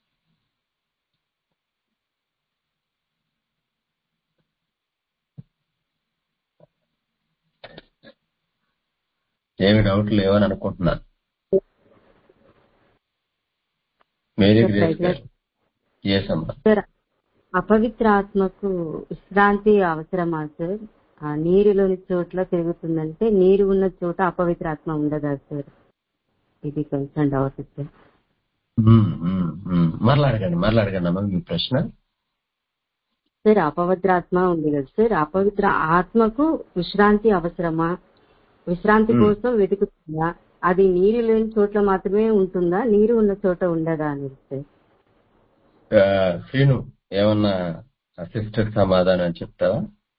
ఏమి డౌట్లు లేవని అనుకుంటున్నాను మేరీ సార్, గ్రేస్ ప్రైజ్ గారు ఎస్ అమ్మా సార్ అపవిత్ర ఆత్మకు విశ్రాంతి అవసరమా సార్ ఆ నీరులోని చోట్ల తిరుగుతుందంటే నీరు ఉన్న చోట అపవిత్ర ఆత్మ ఉండదా సార్ ఇది కొంచెం డౌట్ సార్ ఉమ్, ఉమ్, ఉమ్. మరలా అడగండి మరలా అడగండి అమ్మా మీ ప్రశ్న సార్ అపవిత్ర ఆత్మ ఉంది కదా సార్ అపవిత్ర ఆత్మకు విశ్రాంతి అవసరమా విశ్రాంతి ఉమ్. కోసం వెతుకుతుందా అది నీరు లేని చోట్ల మాత్రమే ఉంటుందా నీరు ఉన్న చోట ఉండదా అనేది సార్ ఆ, శ్రీను ఏమన్నా సిస్టర్ సమాధానం చెప్తావా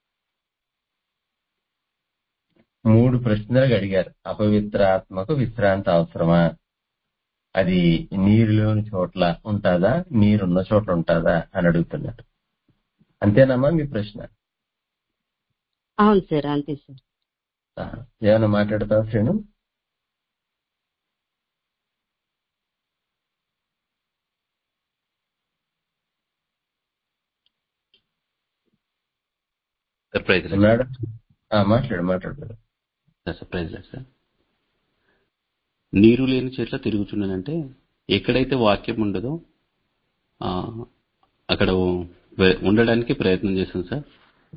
మూడు ప్రశ్నలకు అడిగారు అపవిత్ర ఆత్మకు విశ్రాంతి అవసరమా అది నీరులోని చోట్ల ఉంటుందా నీరున్న చోట్ల ఉంటుందా అని అడుగుతున్నారు అంతేనమ్మా మీ ప్రశ్న అవును సార్ అంతే సార్ ఆ, ఏమన్నా మాట్లాడతావా శ్రీను సార్ ప్రైజ్ లేదు ఉన్నాడా ఆ, మాట్లాడు మాట్లాడు సార్ సార్ ప్రైజ్ లేదు సార్ నీరు లేని చెట్ల తిరుగుచున్నానంటే ఎక్కడైతే వాక్యం ఉండదో ఆ, అక్కడ వె- ఉండడానికి ప్రయత్నం చేశాను సార్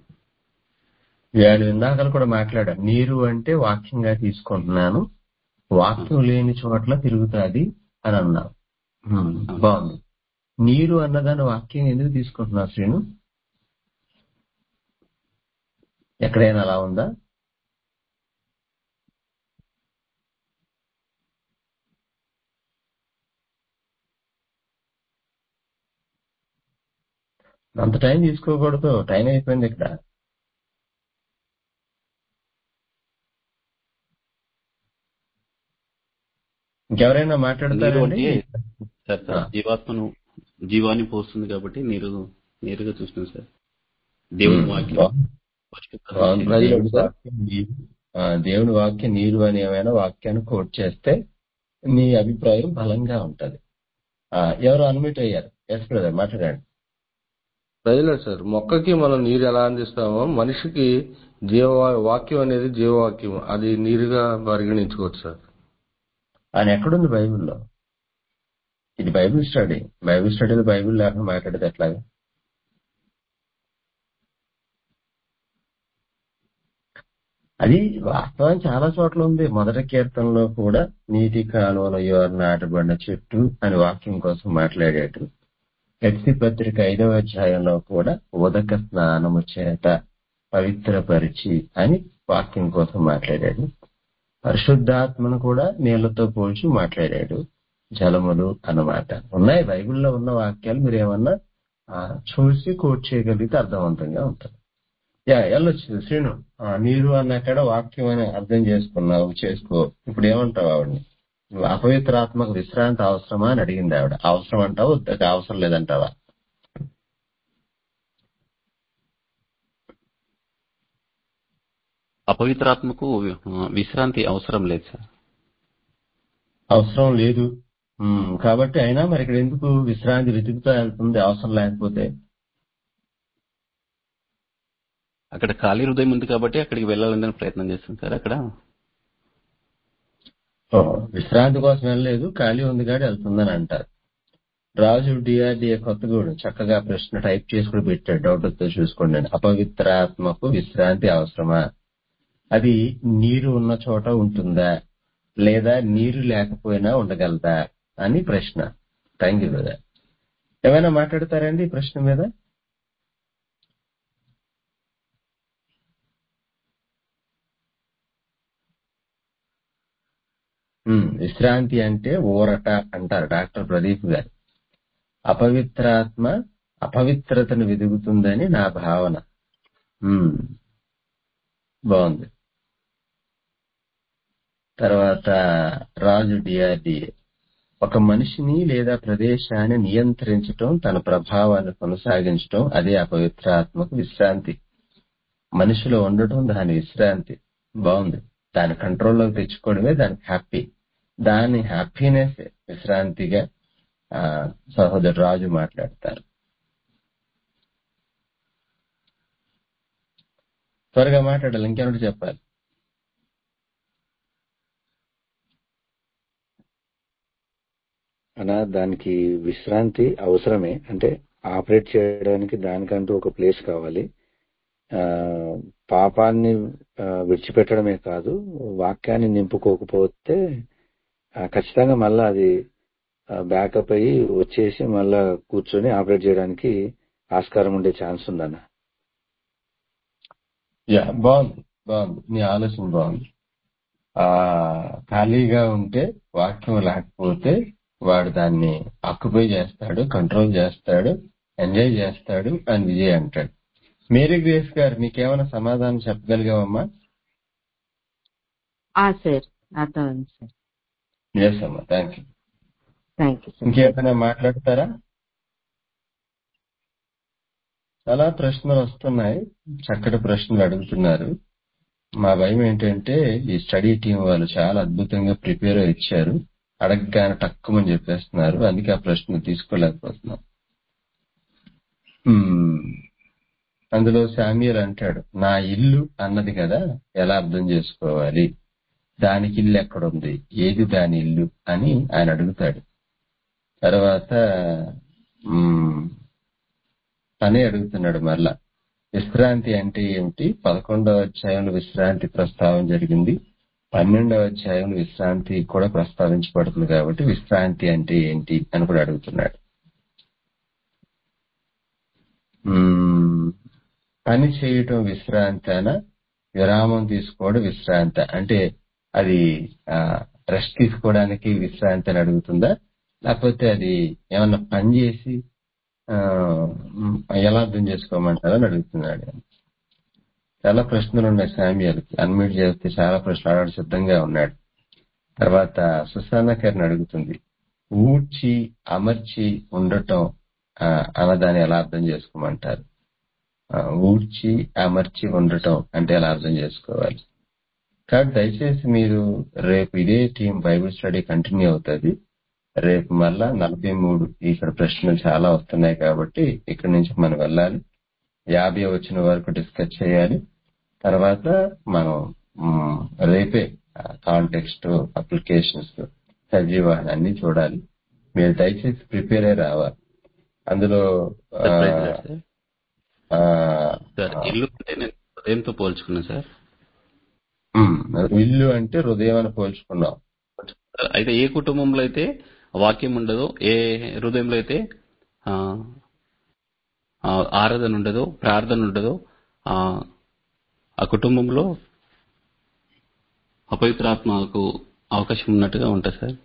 నేను ఇందాకలు కూడా మాట్లాడా నీరు అంటే వాక్యంగా తీసుకుంటున్నాను వాక్యం లేని చోట్ల తిరుగుతాది అని అన్నావు హ్మ్, బాగుంది నీరు అన్నదాని వాక్యం ఎందుకు తీసుకుంటున్నావు శ్రీను ఎక్కడైనా అలా ఉందా అంత టైం తీసుకోకూడదు టైం అయిపోయింది ఇక్కడ ఇంకెవరైనా నీరు మాట్లాడతారండి అంటే సార్ సార్ జీవాత్మను జీవాన్ని పోస్తుంది కాబట్టి నీరు నేరుగా చూసినాం సార్ దేవుని హ్మ్, వాక్యం బాగుంది. పరిశుద్ధ బాగుంది. విషయం. దేవుని వాక్యం నీరు ఆ, దేవుని వాక్యం నీరు అని ఏమైనా వాక్యాన్ని కోట్ చేస్తే నీ అభిప్రాయం బలంగా ఉంటది ఆ, ఎవరు అన్మిట్ అయ్యారు ఎస్ బ్రదర్ మాట్లాడండి ప్రజలే సార్ మొక్కకి మనం నీరు ఎలా అందిస్తామో మనిషికి జీవ వాక్యం అనేది జీవవాక్యం అది నీరుగా పరిగణించుకోవచ్చు సార్ ఆయన ఎక్కడుంది బైబిల్లో ఇది బైబిల్ స్టడీ బైబిల్ స్టడీలో బైబిల్ లేకుండా మాట్లాడితే ఎట్లాగా అది వాస్తవం చాలా చోట్ల ఉంది మొదటి కీర్తనలో కూడా నీటి కాలువలో యువర్ నాటబడిన చెట్టు అని వాక్యం కోసం మాట్లాడాడు ఎక్సి పత్రిక ఐదవ అధ్యాయంలో కూడా ఉదక స్నానము చేత పవిత్రపరిచి అని వాక్యం కోసం మాట్లాడాడు పరిశుద్ధాత్మను కూడా నీళ్లతో పోల్చి మాట్లాడాడు జలములు అన్నమాట ఉన్నాయి బైబిల్లో ఉన్న వాక్యాలు మీరు ఏమన్నా ఆ, చూసి కోట్ చేయగలిగితే అర్థవంతంగా ఉంటుంది యా వెళ్ళొచ్చు శ్రీను ఆ, నీరు అన్నక్కడ వాక్యం అని అర్థం చేసుకున్నావు చేసుకో ఇప్పుడు ఏమంటావు ఆవిడని నువ్వు అపవిత్రాత్మక విశ్రాంతి అవసరమా అని అడిగింది ఆవిడ అవసరం అంటావు వద్ద- అవసరం లేదంటావా అపవిత్రాత్మకు ఆ, విశ్రాంతి అవసరం లేదు సార్ అవసరం లేదు ఉమ్, కాబట్టి అయినా మరి ఇక్కడ ఎందుకు విశ్రాంతి వెతుకుతా వెళ్తుంది అవసరం లేకపోతే అక్కడ ఖాళీ హృదయం ఉంది కాబట్టి అక్కడికి వెళ్ళాలని ప్రయత్నం చేస్తుంది సార్ అక్కడ ఓ, విశ్రాంతి కోసం వెళ్ళలేదు ఖాళీ ఉంది కాబట్టి వెళ్తుందని అంటారు రాజు డిఆర్డిఏ కొత్తగూడెం చక్కగా ప్రశ్న టైప్ చేసి కూడా పెట్టాడు డౌట్ వస్తే చూసుకోండి నేను అపవిత్రాత్మకు విశ్రాంతి అవసరమా అది నీరు ఉన్న చోట ఉంటుందా లేదా నీరు లేకపోయినా ఉండగలదా అని ప్రశ్న థ్యాంక్ యూ బ్రదర్ ఏమైనా మాట్లాడతారండి ఈ ప్రశ్న మీద ఉమ్, విశ్రాంతి అంటే ఊరట అంటారు డాక్టర్ ప్రదీప్ గారు అపవిత్రాత్మ అపవిత్రతను వెదుగుతుందని నా భావన ఉమ్, బాగుంది తర్వాత రాజు డిఆర్డిఏ ఒక మనిషిని లేదా ప్రదేశాన్ని నియంత్రించటం తన ప్రభావాన్ని కొనసాగించటం అదే అపవిత్రాత్మక విశ్రాంతి మనిషిలో ఉండటం దాని విశ్రాంతి బాగుంది దాని కంట్రోల్లోకి తెచ్చుకోవడమే దానికి హ్యాపీ దాని హ్యాపీనెస్ విశ్రాంతిగా ఆ, సహోదరు రాజు మాట్లాడతారు త్వరగా మాట్లాడాలి ఇంకేమిటి చెప్పాలి అనా దానికి విశ్రాంతి అవసరమే అంటే ఆపరేట్ చేయడానికి దానికంటూ ఒక ప్లేస్ కావాలి ఆ పాపాన్ని ఆ, విడిచిపెట్టడమే కాదు వాక్యాన్ని నింపుకోకపోతే ఆ, ఖచ్చితంగా మళ్ళా అది బ్యాకప్ అయ్యి వచ్చేసి మళ్ళా కూర్చొని ఆపరేట్ చేయడానికి ఆస్కారం ఉండే ఛాన్స్ ఉందన్న యా బాగుంది బాగుంది నీ ఆలోచన బాగుంది ఆ ఖాళీగా ఉంటే వాక్యం లేకపోతే వాడు దాన్ని ఆక్యుపై చేస్తాడు కంట్రోల్ చేస్తాడు ఎంజాయ్ చేస్తాడు అని విజయ్ అంటాడు మేరీ గ్రేస్ గారు మీకేమైనా సమాధానం చెప్పగలిగావమ్మా ఆ సార్ అర్థమైంది సార్ ఎస్ అమ్మా thank you thank you sir ఇంకేమైనా మాట్లాడతారా చాలా ప్రశ్నలు వస్తున్నాయి చక్కటి ప్రశ్నలు అడుగుతున్నారు మా భయం ఏంటంటే ఈ స్టడీ టీం వాళ్ళు చాలా అద్భుతంగా ప్రిపేర్ అయి ఇచ్చారు అడగగానే తక్కువని చెప్పేస్తున్నారు అందుకే ఆ ప్రశ్న తీసుకోలేకపోతున్నాం హ్మ్. అందులో శామ్యుల్ అంటాడు నా ఇల్లు అన్నది కదా ఎలా అర్థం చేసుకోవాలి దానికి ఇల్లు ఎక్కడుంది ఏది దాని ఇల్లు అని ఆయన అడుగుతాడు తర్వాత మ్మ్, తనే అడుగుతున్నాడు మరలా విశ్రాంతి అంటే ఏమిటి పదకొండవ అధ్యాయంలో విశ్రాంతి ప్రస్తావన జరిగింది పన్నెండవ అధ్యాయంలో విశ్రాంతి కూడా ప్రస్తావించబడుతుంది కాబట్టి విశ్రాంతి అంటే ఏంటి అని కూడా అడుగుతున్నాడు మ్మ్, పని చేయటం విశ్రాంతన విరామం తీసుకోవడం విశ్రాంత అంటే అది రెస్ట్ తీసుకోవడానికి విశ్రాంతి అని అడుగుతుందా లేకపోతే అది ఏమన్నా పని చేసి ఆ, మ్, ఎలా అర్థం చేసుకోమంటారని అడుగుతున్నాడు చాలా ప్రశ్నలు ఉన్నాయి శామ్యుల్కి అన్మ్యూట్ చేస్తే చాలా ప్రశ్నలు అడగడం సిద్ధంగా ఉన్నాడు తర్వాత సుసాన గారిని అడుగుతుంది ఊడ్చి అమర్చి ఉండటం ఆ, అన్నదాన్ని ఎలా అర్థం చేసుకోమంటారు ఆ, ఊడ్చి అమర్చి ఉండటం అంటే ఎలా అర్థం చేసుకోవాలి కాబట్టి దయచేసి మీరు రేపు ఇదే టీం బైబిల్ స్టడీ కంటిన్యూ అవుతుంది రేపు మళ్ళా నలభై మూడు ఇక్కడ ప్రశ్నలు చాలా వస్తున్నాయి కాబట్టి ఇక్కడి నుంచి మనం వెళ్ళాలి యాభై వచ్చిన వరకు డిస్కస్ చేయాలి తర్వాత మనం మ్, రేపే కాంటెక్స్ట్ అప్లికేషన్స్ సజీవాన్ని అన్ని చూడాలి మీరు దయచేసి ప్రిపేర్ అయి రావాలి అందులో ఆ, సార్ ప్రైజ్ లార్డ్ సార్ ఆ, సార్ ఇల్లు అంటే నేను హృదయంతో పోల్చుకున్నా సార్ ఉమ్, ఇల్లు అంటే హృదయం అని పోల్చుకున్నాం అయితే ఏ కుటుంబంలో అయితే వాక్యం ఉండదో ఏ హృదయంలో అయితే ఆ, ఆ, ఆరాధన ఉండదో ప్రార్థన ఉండదో ఆ ఆ కుటుంబంలో అపవిత్రాత్మకు అవకాశం ఉన్నట్టుగా ఉంటుంది సార్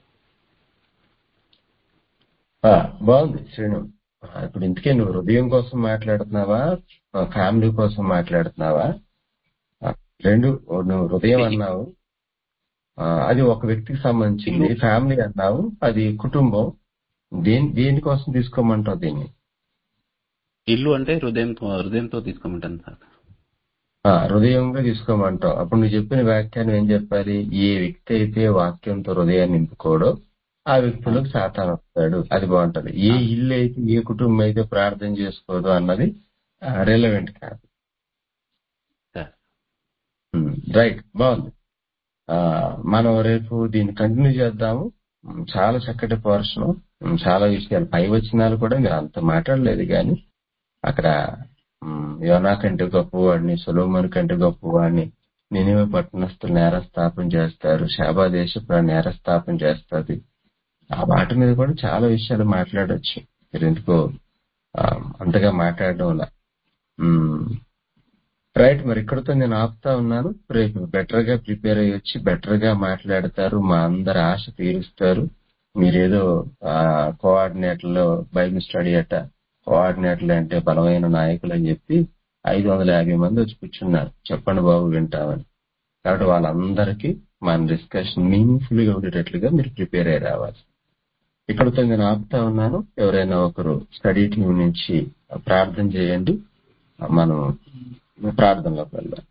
ఆ, బాగుంది శ్రీను ఆ, ఇప్పుడు ఇంతకే నువ్వు హృదయం కోసం మాట్లాడుతున్నావా ఆ, ఫ్యామిలీ కోసం మాట్లాడుతున్నావా ఆ, రెండు నువ్వు హృదయం అన్నావు ఆ, అది ఒక వ్యక్తికి సంబంధించింది ఫ్యామిలీ అన్నావు అది కుటుంబం దేని దేనికోసం తీసుకోమంటావు దీన్ని ఇల్లు అంటే హృదయంతో హృదయంతో తీసుకోమంటాను సార్ ఆ, హృదయంగా తీసుకోమంటావు అప్పుడు నువ్వు చెప్పిన వ్యాఖ్యానం ఏం చెప్పాలి ఏ వ్యక్తి అయితే వాక్యంతో హృదయాన్ని నింపుకోడో ఆ వ్యక్తులకు సాతాన్ వస్తాడు అది బాగుంటది ఏ ఇల్లు అయితే ఏ కుటుంబం అయితే ప్రార్థన చేసుకోదు అన్నది రిలవెంట్ కాదు సార్ రైట్ బాగుంది ఆ, మనం రేపు దీన్ని కంటిన్యూ చేద్దాము ఉమ్, చాలా చక్కటి పోర్షన్ చాలా విషయాలు పై వచనాలు కూడా మీరు అంత మాట్లాడలేదు కానీ అక్కడ ఉమ్, యోనా కంటే గొప్పవాడిని సులోమన్ కంటే గొప్పవాడిని నేనేమి పట్టణస్తులు నేరస్థాపన చేస్తారు శాబా దేశపు నేరస్థాపన చేస్తుంది ఆ వాటి మీద కూడా చాలా విషయాలు మాట్లాడొచ్చు మీరు ఎందుకో ఆ, అంతగా మాట్లాడడం వల్ల ఉమ్, రైట్ మరి ఇక్కడతో నేను ఆపుతా ఉన్నాను రేపు బెటర్ గా ప్రిపేర్ అయ్యి వచ్చి బెటర్ గా మాట్లాడతారు మా అందరి ఆశ తీరుస్తారు మీరేదో కోఆర్డినేటర్లో బైబిల్ స్టడీ అట కోఆర్డినేటర్లు అంటే బలమైన నాయకులు అని చెప్పి ఐదు వందల యాభై మంది వచ్చి కూర్చున్నారు చెప్పండి బాబు వింటామని కాబట్టి వాళ్ళందరికీ మన డిస్కషన్ మీనింగ్ఫుల్ గా ఉండేటట్లుగా మీరు ప్రిపేర్ అయ్యి రావాలి ఇక్కడతో నేను ఆపుతా ఉన్నాను ఎవరైనా ఒకరు స్టడీ టీం నుంచి ప్రార్థన చేయండి మనం ప్రార్థనలోకి వెళ్దాం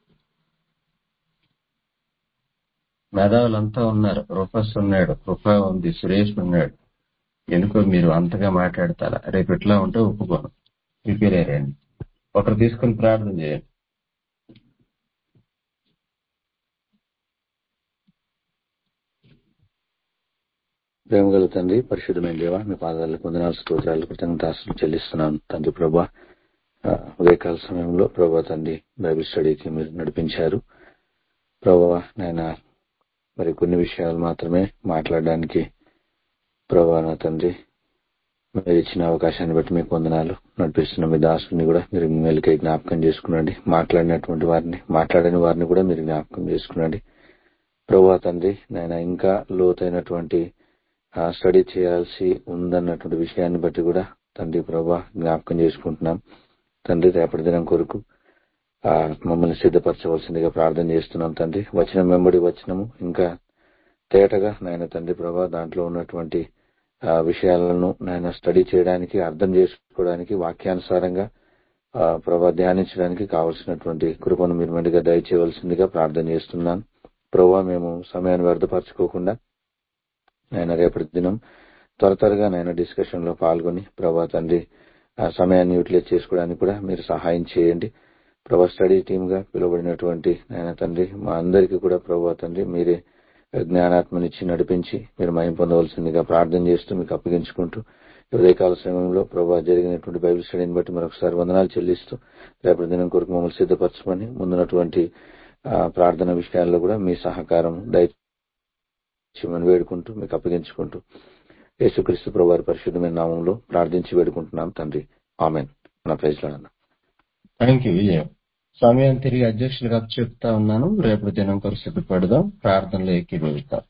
మేధావులంతా ఉన్నారు రూపస్ ఉన్నాడు కృప ఉంది సురేష్ ఉన్నాడు ఎందుకో మీరు అంతగా మాట్లాడతారా రేపు ఎట్లా ఉంటే ఒప్పుకోను ప్రిపేర్ అయ్యండి ఒకరు తీసుకుని ప్రార్థన చేయండి ప్రేమగల తండ్రి పరిశుద్ధమైన దేవ మీ పాదాలకు వందనాలు స్తోత్రాలు కృతజ్ఞతాస్తులు చెల్లిస్తున్నాను తండ్రి ప్రభా ఆ, ఉదయకాల సమయంలో ప్రభా తండ్రి బైబిల్ స్టడీకి మీరు నడిపించారు ప్రభా నాయన మరి కొన్ని విషయాలు మాత్రమే మాట్లాడడానికి ప్రభా నా తండ్రి మీరు ఇచ్చిన అవకాశాన్ని బట్టి మీకు వందనాలు నడిపిస్తున్న మీ దాసుని కూడా మీరు మేలుకై జ్ఞాపకం చేసుకునండి మాట్లాడినటువంటి వారిని మాట్లాడని వారిని కూడా మీరు జ్ఞాపకం చేసుకునండి ప్రభా తండ్రి నాయన ఇంకా లోతైనటువంటి ఆ, స్టడీ చేయాల్సి ఉందన్నటువంటి విషయాన్ని బట్టి కూడా తండ్రి ప్రభా జ్ఞాపకం చేసుకుంటున్నాం తండ్రి రేపటి దినం కొరకు ఆ, మమ్మల్ని సిద్ధపరచవలసిందిగా ప్రార్థన చేస్తున్నాం తండ్రి వచనం వెంబడి వచనము ఇంకా తేటగా నాయన తండ్రి ప్రభా దాంట్లో ఉన్నటువంటి ఆ, విషయాలను నాయన స్టడీ చేయడానికి అర్థం చేసుకోవడానికి వాక్యానుసారంగా ఆ, ప్రభా ధ్యానించడానికి కావలసినటువంటి కృపను మీరు మెండుగా దయచేయవలసిందిగా ప్రార్థన చేస్తున్నాను ప్రభా మేము సమయాన్ని వ్యర్థపరచుకోకుండా ఆయన రేపటి దినం త్వర త్వరగా నేను డిస్కషన్ లో పాల్గొని ప్రభా తండ్రి ఆ సమయాన్ని యూటిలైజ్ చేసుకోవడానికి కూడా మీరు సహాయం చేయండి ప్రభా స్టడీ టీమ్ గా పిలువబడినటువంటి నాయన తండ్రి మా అందరికీ కూడా ప్రభా తండ్రి మీరే జ్ఞానాత్మనిచ్చి నడిపించి మీరు మయం పొందవలసిందిగా ప్రార్థన చేస్తూ మీకు అప్పగించుకుంటూ ఈ ఉదయకాల సమయంలో ప్రభా జరిగినటువంటి బైబిల్ స్టడీని బట్టి మరొకసారి వందనాలు చెల్లిస్తూ రేపటి దినం కొరకు మమ్మల్ని సిద్ధపరచమని ముందున్నటువంటి ఆ, ప్రార్థన విషయాల్లో కూడా మీ సహకారం దయచేయమని వేడుకుంటూ మీకు అప్పగించుకుంటూ యేసుక్రీస్తు ప్రభు వారి పరిశుద్ధమైన నామంలో ప్రార్థించి వేడుకుంటున్నాం తండ్రి ఆమెన్ నా ప్రైజ్ లో థ్యాంక్ యూ విజయం సమయం తిరిగి అధ్యక్షులుగా చెప్తా ఉన్నాను రేపటి దినం కొరకు సిద్ధపడదాం ప్రార్థనలో ఎక్కిపోతాం